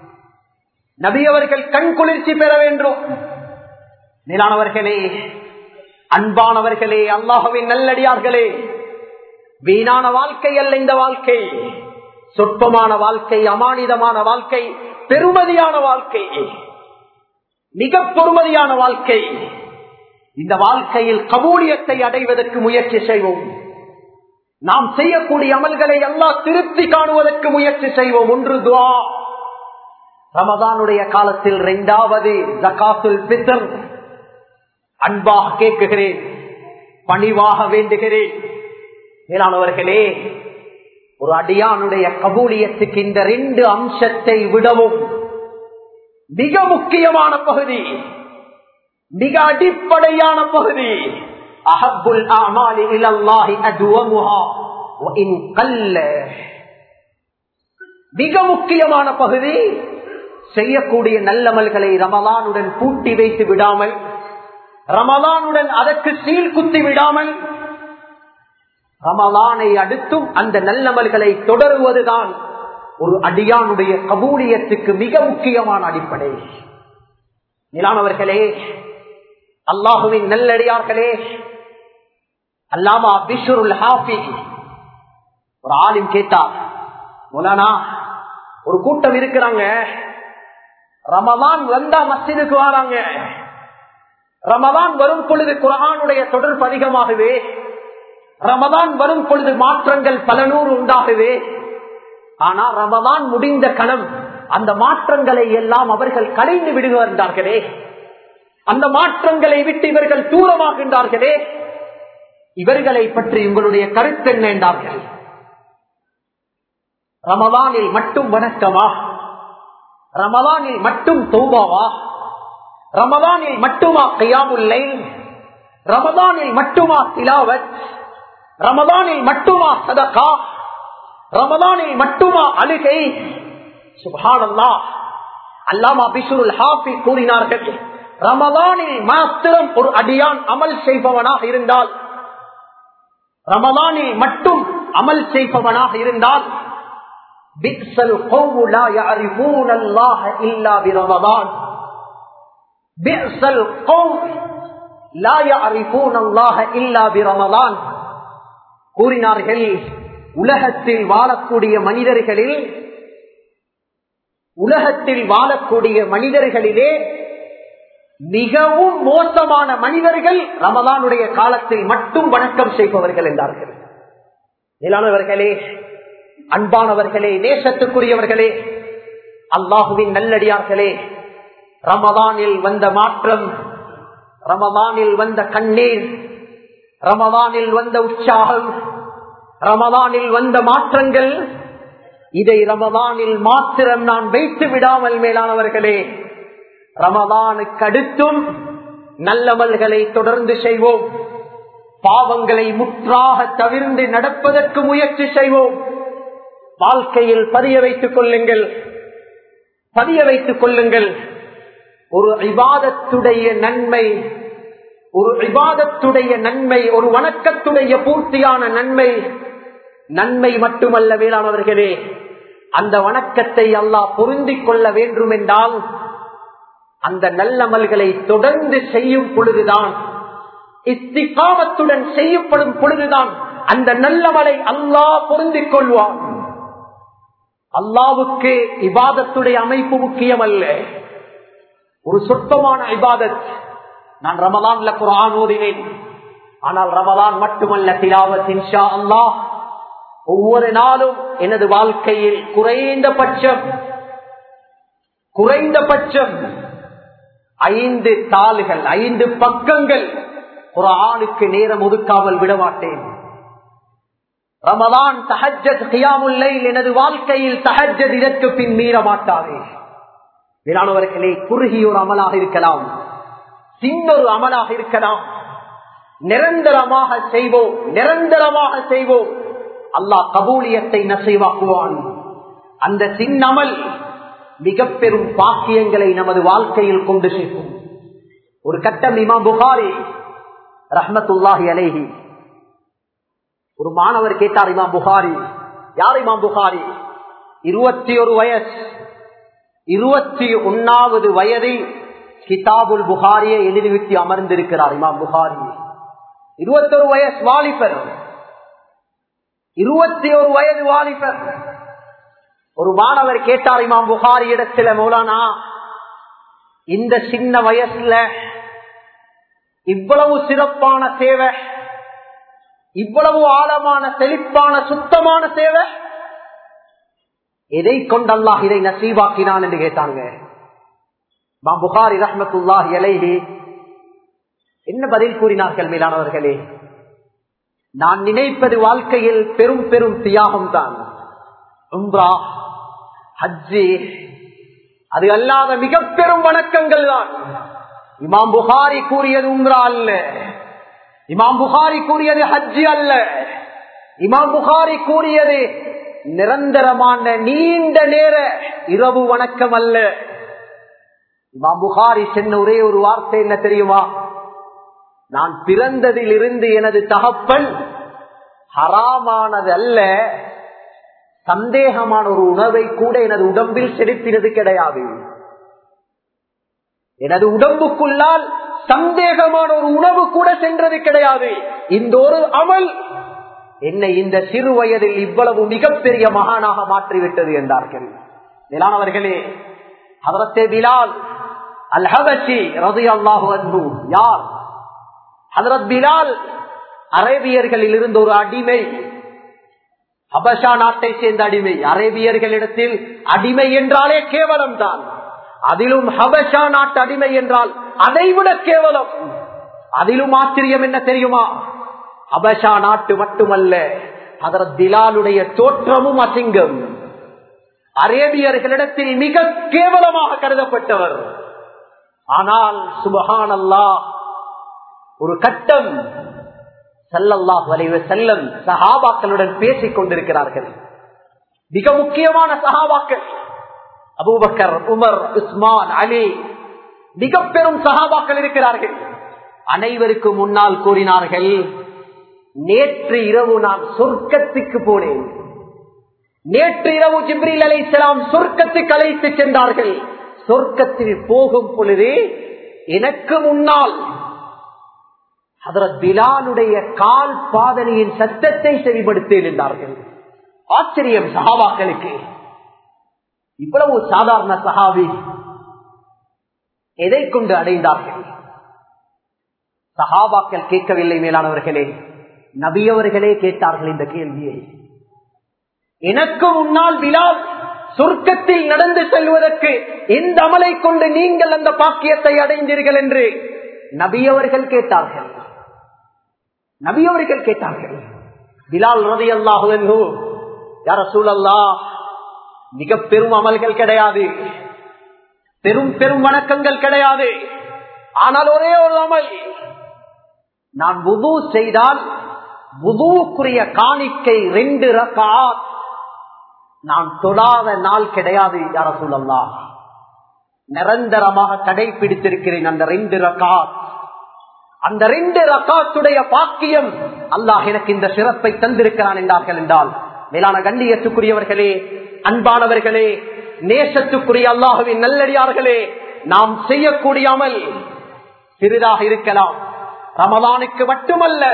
நபியவர்கள் கண் குளிர்ச்சி பெற வேண்டும் மேலானவர்களே அன்பானவர்களே அல்லாஹவின் நல்லடியார்களே வீணான வாழ்க்கை அல்ல இந்த வாழ்க்கை சொற்பமான வாழ்க்கை அமானிதமான வாழ்க்கை பெருமதியான வாழ்க்கை மிக பொறுமதியான வாழ்க்கை இந்த வாழ்க்கையில் கபூலியத்தை அடைவதற்கு முயற்சி செய்வோம் நாம் செய்யக்கூடிய அமல்களை எல்லாம் திருப்தி காணுவதற்கு முயற்சி செய்வோம் ஒன்று துவா ரமதானுடைய காலத்தில் இரண்டாவது ஜகாத்துல் பித்தர் அன்பாக கேட்குகிறேன் பணிவாக வேண்டுகிறேன் மேலானவர்களே ஒரு அடியானுடைய கபூலியத்துக்கு இந்த ரெண்டு அம்சத்தை விடவும் மிக முக்கியமான பகுதி மிக அடிப்படையான பகுதி அஹப்புல் அமாலி இலல்லாஹி அத்வமுஹா வ இன் கல்ல மிக முக்கியமான பகுதி செய்யக்கூடிய நல்லமல்களை ரமலானுடன் பூட்டி வைத்து விடாமல் ரமலானுடன் அதற்கு சீல் குத்தி விடாமல் ரமலானை அடுத்தும் அந்த நல்லமல்களை தொடருவதுதான் ஒரு அடியானுடைய கபூலியத்துக்கு மிக முக்கியமான அடிப்படை நிலானவர்களே அல்லாஹுவின் நல்லடியார்களே அல்லாமா பிஷுருல் ஹாஃபி ஒரு ஆளும் கேட்டார் முலானா ஒரு கூட்டம் இருக்கிறாங்க ரமதான் வந்தா மஸ்ஜிதுக்கு வராங்க ரமதான் வரும் பொழுது குரானுடைய தொடர்பு அதிகமாகவே ரமதான் வரும் பொழுது மாற்றங்கள் பல நூறு உண்டாகவே ஆனா ரமதான் முடிந்த கணம் அந்த மாற்றங்களை எல்லாம் அவர்கள் கலைந்து விடுகின்றார்களே அந்த மாற்றங்களை விட்டு இவர்கள் தூரமாகின்றார்களே இவர்களை பற்றி உங்களுடைய கருத்து என்ன என்றார்கள் ரமதானில் மட்டும் வணக்கமா ரமதானில் மட்டும் தௌபாவா ரமதானில் மட்டுமா கையாமுல்லை ரமதானில் மட்டுமா திலாவத் ரமதானில் மட்டுமா சதகா ரமதானில் மட்டுமா அழுகை சுபானல்லா அல்லாமா பிசுருல் ஹாஃபி கூறினார்கள் ரமதானில் மாத்திரம் ஒரு அடியான் அமல் செய்பவனாக இருந்தால் ரமதானில் மட்டும் அமல் செய்பவனாக இருந்தால் பிக்சல் கௌமு லா يعرفون الله إلا برمضان بئس القوم لا يعرفون الله إلا برمضان கூறினார்கள் உலகத்தில் வாழக்கூடிய மனிதர்களில் உலகத்தில் வாழக்கூடிய மனிதர்களிலே மிகவும் மோசமான மனிதர்கள் ரமதானுடைய காலத்தில் மட்டும் வணக்கம் செய்பவர்கள் என்றார்கள் மேலானவர்களே அன்பானவர்களே நேசத்துக்குரியவர்களே அல்லாஹுவின் நல்லடியார்களே ரமதானில் வந்த மாற்றம் ரமதானில் வந்த கண்ணீர் ரமதானில் வந்த உற்சாகம் ரமதானில் வந்த மாற்றங்கள் இதை ரமதானில் மாத்திரம் நான் வைத்து விடாமல் மேலானவர்களே ரமதானுக்கு அடுத்தும் நல்லமல்களை தொடர்ந்து செய்வோம் பாவங்களை முற்றாக தவிர்ந்து நடப்பதற்கு முயற்சி செய்வோம் வாழ்க்கையில் பதிய வைத்துக் கொள்ளுங்கள் பதிய வைத்துக் கொள்ளுங்கள் ஒரு இபாதத்துடைய நன்மை ஒரு இபாதத்துடைய நன்மை ஒரு வணக்கத்துடைய பூர்த்தியான நன்மை நன்மை மட்டுமல்ல வேளாணவர்களே அந்த வணக்கத்தை அல்லாஹ் பொருந்திக் கொள்ள வேண்டும் என்றால் அந்த நல்லமல்களை தொடர்ந்து செய்யும் பொழுதுதான் இஸ்திகாமத்துடன் செய்யப்படும் பொழுதுதான் அந்த நல்லமலை அல்லாஹ் பொருந்திக் கொள்வான் அல்லாவுக்கு இபாதத்துடைய அமைப்பு முக்கியம் அல்ல ஒரு சொற்பமான இபாதத் நான் ரமலான்ல குரான் ஓதினேன் ஆனால் ரமலான் மட்டுமல்ல திலாவத் இன்ஷா அல்லாஹ் ஒவ்வொரு நாளும் எனது வாழ்க்கையில் குறைந்தபட்சம் குறைந்தபட்சம் ஐந்து தாள்கள் ஐந்து பக்கங்கள் குரானுக்கு நேரம் ஒதுக்காமல் விடமாட்டேன் ரமலான் தஹஜத் கியாமுல்லை எனது வாழ்க்கையில் தஹஜத் இதற்கு பின் மீற மாட்டாதே வேளாணவர்களே குறுகிய ஒரு அமலாக இருக்கலாம் சின்னொரு அமலாக இருக்கலாம் நிரந்தரமாக செய்வோம் நிரந்தரமாக செய்வோம் அல்லாஹ் கபூலியத்தை நசைவாக்குவான் அந்த சின்னமல் மிக பெரும் பாக்கியங்களை நமது வாழ்க்கையில் கொண்டு சேர்க்கும் ஒரு கட்டம் இமா புகாரி ரஹமத்துல்லாஹி அலேஹி ஒரு மாணவர் கேட்டார் இமாம் புகாரி யார் இமாம் புகாரி இருபத்தி ஒரு வயசு இருபத்தி ஒன்னாவது வயதில் கிதாபுல் புகாரியை எழுதிவிட்டு அமர்ந்திருக்கிறார் இமாம் புகாரி இருபத்தொரு வயசு வாலிபர் இருபத்தி ஒரு வயது வாலிபர் ஒரு மாணவர் கேட்டார் இமாம் புகாரி இடத்துல மௌலானா இந்த சின்ன வயசுல இவ்வளவு சிறப்பான சேவை இவ்வளவு ஆழமான செழிப்பான சுத்தமான சேவை எதை கொண்டல்லாஹ் இதை நசீவாக்கினான் என்று கேட்டாங்க புகாரி ரஹமத்துல்லாஹ் இலைஹி என்ன பதில் கூறினார்கள் மேலானவர்களே நான் நினைப்பது வாழ்க்கையில் பெரும் பெரும் தியாகம் தான் உம்ரா ஹஜ்ஜி அது அல்லாத மிக பெரும் வணக்கங்கள் தான் இமாம் புகாரி கூறியது உம்ரா அல்ல இமாம் புகாரி கூறியது ஹஜ்ஜி அல்ல இமாம் புகாரி கூறியது நிரந்தரமான நீண்ட நேர இரவு வணக்கம் அல்ல இமாம் புகாரி சென்ன ஒரே ஒரு வார்த்தை என்ன தெரியுமா நான் பிறந்ததில் இருந்து எனது தகப்பன் ஹராமானது அல்ல சந்தேகமான ஒரு உணவை கூட எனது உடம்பில் செலுத்தினது கிடையாது எனது உடம்புக்குள்ளால் சந்தேகமான ஒரு உணவு கூட சென்றது கிடையாது இந்த ஒரு அமல் என்னை இந்த சிறு வயதில் இவ்வளவு மிகப்பெரிய மகானாக மாற்றிவிட்டது என்றார்கள் நிலானவர்களே ஹதரத்தே பிலால் அல் ஹபசி ரதி அல்லாஹு அன்பு யார் ஹதரத் பிலால் அரேபியர்களில் இருந்து ஒரு அடிமை ஹபஷா நாட்டை சேர்ந்த அடிமை அரேபியர்களிடத்தில் அடிமை என்றாலே கேவலம் தான் அதிலும் ஹபஷா நாட்டு அடிமை என்றால் அதைவிட கேவலம் அதிலும் ஆச்சரியம் என்ன தெரியுமா ஹபஷா நாட்டு மட்டுமல்ல அதரத் பிலாலுடைய தோற்றமும் அசிங்கம் அரேபியர்களிடத்தில் மிக கேவலமாக கருதப்பட்டவர் ஆனால் சுபஹான் அல்லா ஒரு கட்டம் சல்லல்லாஹ் வலைவ செல்லம் சஹாபாக்களுடன் பேசிக் கொண்டிருக்கிறார்கள் மிக முக்கியமான சஹாபாக்கள் அபூபக்கர் உமர் உஸ்மான் அலி மிக பெரும் சஹாபாக்கள் இருக்கிறார்கள் அனைவருக்கு முன்னால் கூறினார்கள் நேற்று இரவு நான் சொர்க்கத்துக்கு போனேன் நேற்று இரவு ஜிப்ரில் அலை சொர்க்கத்துக்கு அழைத்து சென்றார்கள் சொர்க்கத்தில் போகும் பொழுது எனக்கு முன்னால் ஹதரத் பிலாலுடைய கால் பாதனையின் சத்தத்தை செவிப்படுத்தேன் என்றார்கள் ஆச்சரியம் சஹாபாக்களுக்கு இவ்வளவு சாதாரண சஹாபி எதை கொண்டு அடைந்தார்கள் சஹாபாக்கள் கேட்கவில்லை மேலானவர்களே நபியவர்களே கேட்டார்கள் இந்த கேள்வியை எனக்கு முன்னால் பிலால் சொர்க்கத்தில் நடந்து செல்வதற்கு எந்த அமலை கொண்டு நீங்கள் அந்த பாக்கியத்தை அடைந்தீர்கள் என்று நபியவர்கள் கேட்டார்கள் நபியவர்கள் கேட்டார்கள் பிலால் ரதி அல்லாஹு யார சூழல்லா மிக பெரும் அமல்கள் கிடையாது பெரும் பெரும் வணக்கங்கள் கிடையாது ஆனால் ஒரே ஒரு அமல் நான் புது செய்தால் புதுக்குரிய காணிக்கை ரெண்டு ரக்காத் நான் தொடாத நாள் கிடையாது யார சொல்லலாம் நிரந்தரமாக கடைபிடித்திருக்கிறேன் அந்த ரெண்டு ரகாத் அந்த ரெண்டு ரகாத்துடைய பாக்கியம் அல்லாஹ் எனக்கு இந்த சிறப்பை தந்திருக்கிறான் என்றார்கள் என்றால் மேலான கண்ணியத்துக்குரியவர்களே அன்பானவர்களே நேசத்துக்குரிய அல்லாஹுவின் நல்லடியார்களே நாம் செய்யக்கூடிய அமல் சிறிதாக இருக்கலாம் ரமலானுக்கு மட்டுமல்ல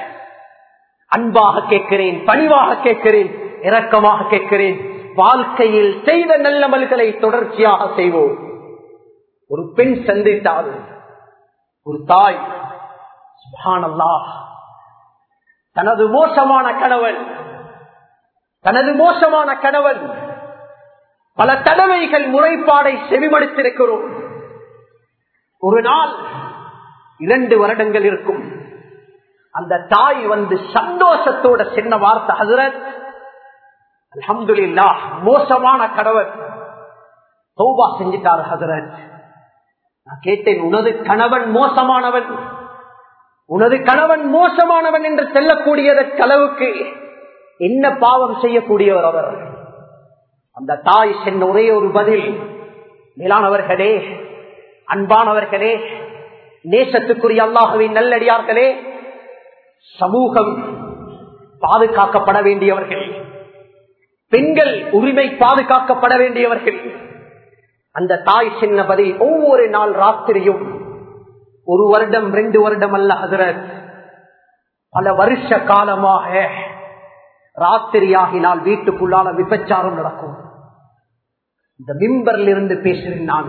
அன்பாக கேட்கிறேன் பணிவாக கேட்கிறேன் இரக்கமாக கேட்கிறேன் வாழ்க்கையில் செய்த நல்லமல்களை தொடர்ச்சியாக செய்வோம் ஒரு பெண் சந்தித்தால் ஒரு தாய் சுபானல்லா தனது மோசமான கணவன் தனது மோசமான கணவன் பல தடவைகள் முறைப்பாடை செவிமடுத்திருக்கிறோம் ஒரு நாள் இரண்டு வருடங்கள் இருக்கும் அந்த தாய் வந்து சந்தோஷத்தோட சின்ன வார்த்தை ஹசரத் அலமதுல்லா மோசமான கணவன் தௌபா செஞ்சிட்டார் ஹசரத் நான் கேட்டேன் உனது கணவன் மோசமானவன் உனது கணவன் மோசமானவன் என்று செல்லக்கூடியதற்கு அளவுக்கு என்ன பாவம் செய்யக்கூடியவர் அவர் அந்த தாய் சென்ற ஒரே ஒரு பதில் மேலானவர்களே அன்பானவர்களே நேசத்துக்குரிய அல்லாஹுவின் நல்லடியார்களே சமூகம் பாதுகாக்கப்பட வேண்டியவர்கள் பெண்கள் உரிமை பாதுகாக்கப்பட வேண்டியவர்கள் அந்த தாய் சின்னபதி ஒவ்வொரு நாள் ராத்திரியும் ஒரு வருடம் ரெண்டு வருடம் அல்ல ஹசரத் பல வருஷ காலமாக ராத்திரியாகினால் வீட்டுக்குள்ளால விபச்சாரம் நடக்கும் இந்த மிம்பரில் இருந்து பேசுகிறேன் நான்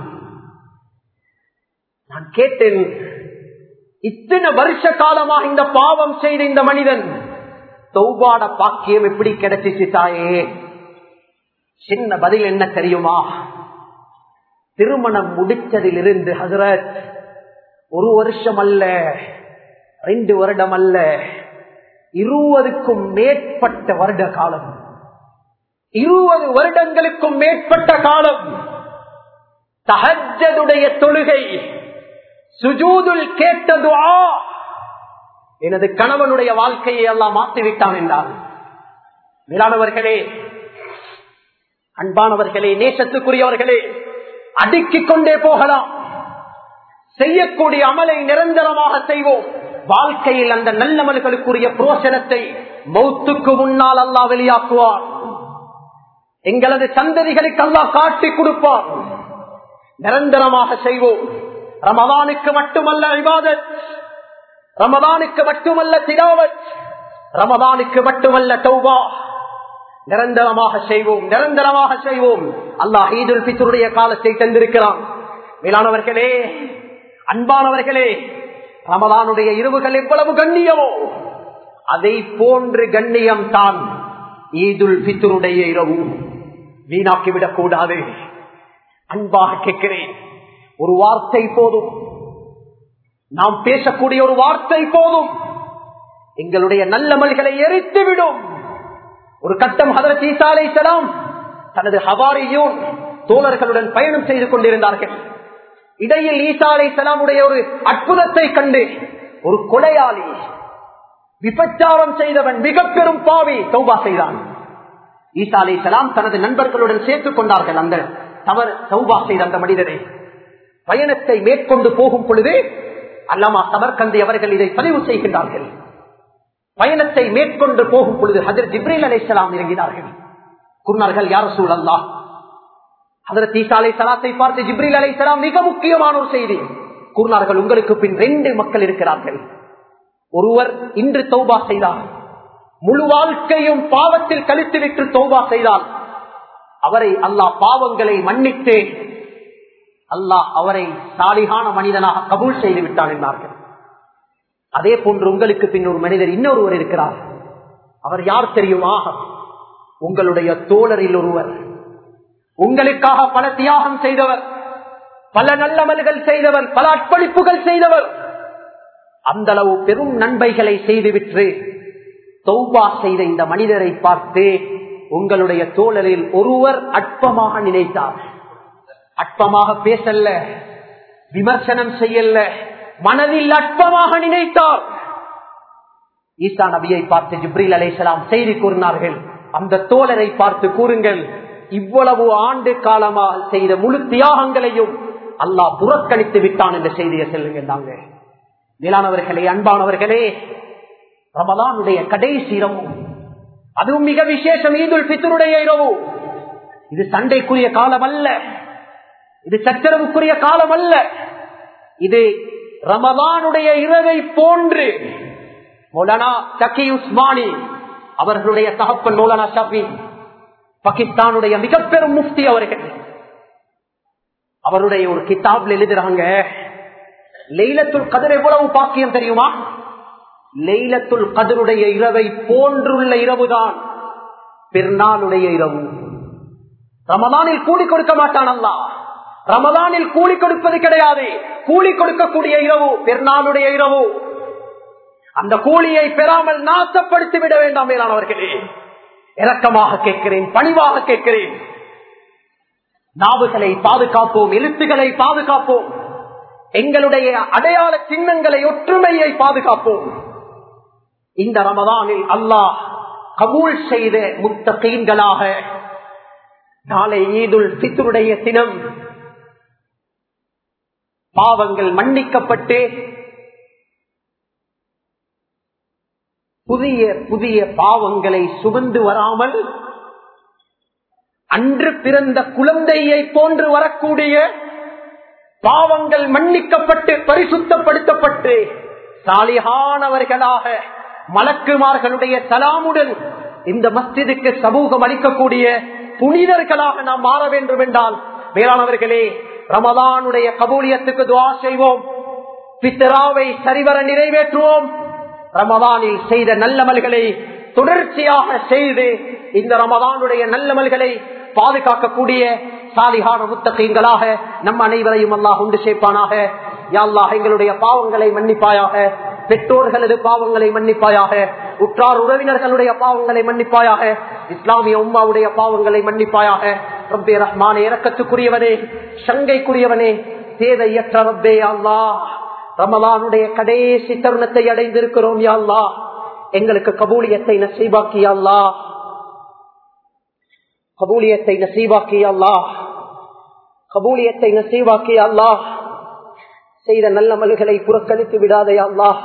நான் கேட்டேன் இத்தனை வருஷ காலமாக இந்த பாவம் செய்த இந்த மனிதன் தௌபாட பாக்கியம் எப்படி கிடைச்சிச்சு தாயே சின்ன பதில் என்ன தெரியுமா திருமணம் முடிச்சதிலிருந்து ஹசரத் ஒரு வருஷம் அல்ல ரெண்டு வருடம் அல்ல இருபதுக்கும் மேற்பட்ட வருட காலம் இருபது வருடங்களுக்கும் மேற்பட்ட காலம் தஹஜதுடைய தொழுகை சுஜூதுல் கேட்டது எனது கணவனுடைய வாழ்க்கையை எல்லாம் மாற்றிவிட்டான் என்றார் மேலானவர்களே அன்பானவர்களே நேசத்துக்குரியவர்களே அடுக்கிக் கொண்டே போகலாம் செய்யக்கூடிய அமலை நிரந்தரமாக செய்வோம் வாழ்க்கையில் அந்த நல்லமல்களுக்குரிய புரோசனத்தை மௌத்துக்கு முன்னால் அல்லா வெளியாக்குவார் எங்களது சந்ததிகளுக்கு அல்லா காட்டி கொடுப்பார் நிரந்தரமாக செய்வோம் ரமதானுக்கு மட்டுமல்ல இபாதத் ரமதானுக்கு மட்டுமல்ல திராவத் ரமதானுக்கு மட்டுமல்ல தௌபா நிரந்தரமாக செய்வோம் நிரந்தரமாக செய்வோம் அல்லாஹ் ஈதுல் பித்தருடைய காலத்தை தந்திருக்கிறான் மேலானவர்களே அன்பானவர்களே ரமதானுடைய இரவுகள் எவ்வளவு கண்ணியமோ அதை போன்று கண்ணியம் தான் ஈதுல் பித்தருடைய இரவு வீணாக்கிவிடக் கூடாது அன்பாக கேட்கிறேன் ஒரு வார்த்தை போதும் நாம் பேசக்கூடிய ஒரு வார்த்தை போதும் எங்களுடைய நல்லமல்களை எரித்துவிடும் ஒரு கட்டம் ஹதரத் ஈசா அலைஹிஸ்ஸலாம் தனது ஹவாரியும் தோழர்களுடன் பயணம் செய்து கொண்டிருந்தார்கள் இடையில் ஈசா அலைஹிஸ்ஸலாமுடைய ஒரு அற்புதத்தை கண்டு ஒரு கொலையாளி விபச்சாரம் செய்தவன் மிக பெரும் பாவி சௌபா செய்தான் ஈசா அலைஹிஸ்ஸலாம் தனது நண்பர்களுடன் சேர்த்துக் கொண்டார்கள் அந்த தவறு சௌபா செய்த அந்த மனிதரை பயணத்தை மேற்கொண்டு போகும் பொழுது அல்லாமா சமர்கந்தி அவர்கள் இதை பதிவு செய்கின்றார்கள் பயணத்தை மேற்கொண்டு போகும் பொழுது ஹஜர் ஜிப்ரீல் அலைசலாம் இறங்கினார்கள் குர்னார்கள் யார சூழல்லா ஹதரத் ஈசா அலை சலாத்தை பார்த்து ஜிப்ரீல் அலைசலாம் மிக முக்கியமான ஒரு செய்தி கூறினார்கள் உங்களுக்கு பின் ரெண்டு மக்கள் இருக்கிறார்கள் ஒருவர் இன்று தௌபா செய்தார் முழு வாழ்க்கையும் பாவத்தில் கழித்து விட்டு தௌபா செய்தால் அவரை அல்லாஹ் பாவங்களை மன்னித்து அல்லாஹ் அவரை சாலிகான மனிதனாக கபூல் செய்து விட்டான் என்றார்கள் அதே போன்று உங்களுக்கு பின் ஒரு மனிதர் இன்னொருவர் இருக்கிறார் அவர் யார் தெரியுமா உங்களுடைய தோழரில் ஒருவர் உங்களுக்காக பல தியாகம் செய்தவர் பல நல்லமல்கள் செய்தவர் பல அர்ப்பணிப்புகள் செய்தவர் அந்த அளவு பெரும் நன்மைகளை செய்துவிட்டு தௌபா செய்த இந்த மனிதரை பார்த்து உங்களுடைய தோழரில் ஒருவர் அற்பமாக நினைத்தார் அற்பமாக பேசல்ல விமர்சனம் செய்யல மனதில் அற்பமாக நினைத்தார் ஈசா நபியை பார்த்து ஜிப்ரீல் அலைசலாம் செய்தி கூறினார்கள் அந்த தோழரை பார்த்து கூறுங்கள் இவ்வளவு ஆண்டு காலமாக செய்த முழு தியாகங்களையும் அல்லாஹ் புறக்கணித்து விட்டான் என்ற செய்தியை செல்லுங்க மேலானவர்களே அன்பானவர்களே ரமலானுடைய கடைசி இரவு அதுவும் மிக விசேஷம் ஈதுல் பித்தருடைய இரவு இது சண்டைக்குரிய காலம் அல்ல இது சச்சரவுக்குரிய காலம் அல்ல இது ரமதானுடைய இரவை போன்று மௌலானா சக்கி உஸ்மானி அவர்களுடைய தகப்பன் மௌலானா ஷாபி பாகிஸ்தானுடைய மிக பெரும் முஃப்தி அவர்கள் அவருடைய ஒரு கிதாப்ல எழுதுறாங்க லெய்லத்துல் கதிர் எவ்வளவு பாக்கியம் தெரியுமா லெய்லத்துல் கதிருடைய இரவை போன்றுள்ள இரவுதான் பெருநாளுடைய இரவு ரமதானில் கூலி கொடுக்க மாட்டான் அல்லா ரமதானில் கூலி கொடுப்பது கிடையாது கூலி கொடுக்கக்கூடிய இரவு பெருநாளுடைய இரவு அந்த கூலியை பெறாமல் நாசப்படுத்தி விட வேண்டாம் மேலானவர்களே இறக்கமாக கேட்கிறேன் பணிவாக கேட்கிறேன் நாவுகளை பாதுகாப்போம் எழுத்துக்களை பாதுகாப்போம் எங்களுடைய அடையாள சின்னங்களை ஒற்றுமையை பாதுகாப்போம் இந்த ரமதானில் அல்லாஹ் கபூல் செய்த முத்தகீன்களாக நாளை ஈதுல் பித்தருடைய தினம் பாவங்கள் மன்னிக்கப்பட்டு புதிய புதிய பாவங்களை சுமந்து வராமல் அன்று பிறந்த குழந்தையை போன்று வரக்கூடிய பாவங்கள் மன்னிக்கப்பட்டு பரிசுத்தப்படுத்தப்பட்டு சாலிகானவர்களாக மலக்குமார்களுடைய சலாமுடன் இந்த மஸ்ஜிதுக்கு சமூகம் அளிக்கக்கூடிய புனிதர்களாக நாம் மாற வேண்டும் என்றால் வேளாணவர்களே ரமதானுடைய கபூலியத்துக்கு துவா செய்வோம் பித்தராவை சரிவர நிறைவேற்றுவோம் ரமதானில் செய்த நல்லமல்களை தொடர்ச்சியாக செய்து இந்த ரமதானுடைய நல்லமல்களை பாதுகாக்கக்கூடிய சாலிகான முத்தகைங்களாக நம் அனைவரையும் அல்லாஹ் உண்டு சேர்ப்பானாக யாழ்லாஹ் எங்களுடைய பாவங்களை மன்னிப்பாயாக பெற்றோர்களது பாவங்களை மன்னிப்பாயாக உற்றார் உறவினர்களுடைய பாவங்களை மன்னிப்பாயாக இஸ்லாமிய உம்மாவுடைய பாவங்களை மன்னிப்பாயாக ரப்பே ரஹ்மானே இறக்கத்துக்குரியவனே சங்கைக்குரியவனே தேவையற்ற ரப்பே அல்லா ரமலானுடைய கடைசி தருணத்தை அடைந்திருக்கிறோம் யாழ்லா எங்களுக்கு கபூலியத்தை நசீபாக்கியல்லா கபூலியத்தை நசீபாக்கியல்லா கபூலியத்தை நசீவாக்கியல்லா செய்த நல்ல மல்களை புறக்கணித்து விடாதே அல்லாஹ்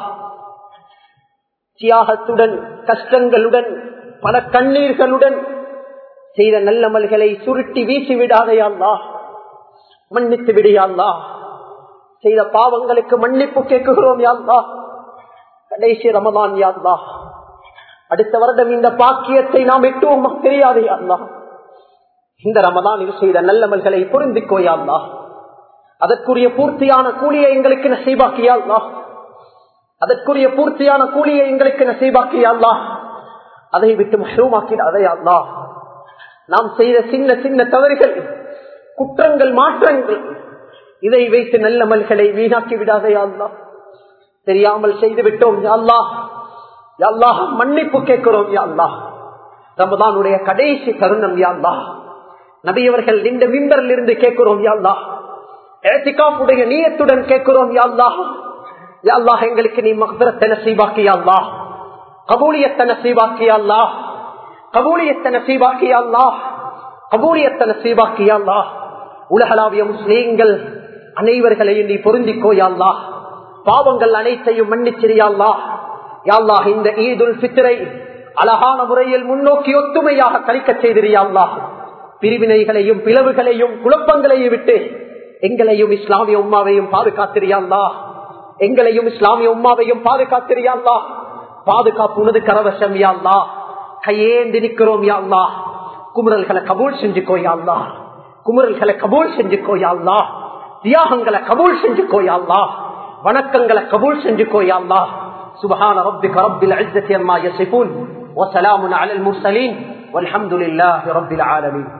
தியாகத்துடன் கஷ்டங்களுடன் பல கண்ணீர்களுடன் செய்த நல்லமல்களை சுருட்டி வீசி விடாதே அல்லாஹ் மன்னித்து விடியால்லா செய்த பாவங்களுக்கு மன்னிப்பு கேட்குகிறோம் யாழ்லா கடைசி ரமதான் யாழ்லா அடுத்த வருடம் இந்த பாக்கியத்தை நாம் எட்டுவோம் தெரியாது யாழ்லா இந்த ரமதானில் செய்த நல்லமல்களை பொருந்திக்கோயாள்லா அதற்குரிய பூர்த்தியான கூலியை எங்களுக்கு நசீபாக்கியாள்லா அதற்குரிய பூர்த்தியான கூலியை எங்களுக்கு நசீபாக்கியாள்லா அதை விட்டு மஷூமாக்கிடாதையாள்லா நாம் செய்த சின்ன சின்ன தவறுகள் குற்றங்கள் மாற்றங்கள் இதை வைத்து நல்லமல்களை வீணாக்கி விடாதையாள்லா தெரியாமல் செய்து விட்டோம் யாழ்லா யாழ்லா மன்னிப்பு கேட்கிறோம் யாழ்லா ரமதானுடைய கடைசி தருணம் யாழ்லா நபியவர்கள் இந்த மிம்பரில் இருந்து கேட்கிறோம் யாழ்லா ஏத்திகாப்புடைய நீயத்துடன் கேட்கிறோம் யாழ்லா யாழ்லா எங்களுக்கு நீ மகரத்தை நசீபாக்கி யாழ்லா கபூலியத்தை நசீபாக்கி யாழ்லா கபூலியத்தை நசீபாக்கி யாழ்லா கபூலியத்தை நசீபாக்கி யாழ்லா உலகளாவிய முஸ்லீம்கள் அனைவர்களையும் நீ பொருந்திக்கோ யாழ்லா பாவங்கள் அனைத்தையும் மன்னிச்சிரியாள்லா யாழ்லா இந்த ஈதுல் பித்திரை அழகான முறையில் முன்னோக்கி ஒத்துமையாக கழிக்க செய்திரியாள்லா பிரிவினைகளையும் பிளவுகளையும் குழப்பங்களையும் விட்டு எங்களையும் இஸ்லாமிய உம்மாவையும் பாதுகாத்திரியாள்லா எங்களையும் இஸ்லாமிய உம்மாவையும் பாதுகாத்திரியாள்லா பாதுகாப்பு உனது கரவசம் யாழ்லா கையேந்தி நிற்கிறோம் யாழ்லா குமுறல்களை கபூல் செஞ்சுக்கோயாள்லா குமுறல்களை கபூல் செஞ்சுக்கோயாள்லா தியாகங்களை கபூல் செஞ்சுக்கோயாள்லா வணக்கங்களை கபூல் செஞ்சுக்கோயாள்லா سبحان ربك رب العزة عما يصفون وسلام على المرسلين والحمد لله رب العالمين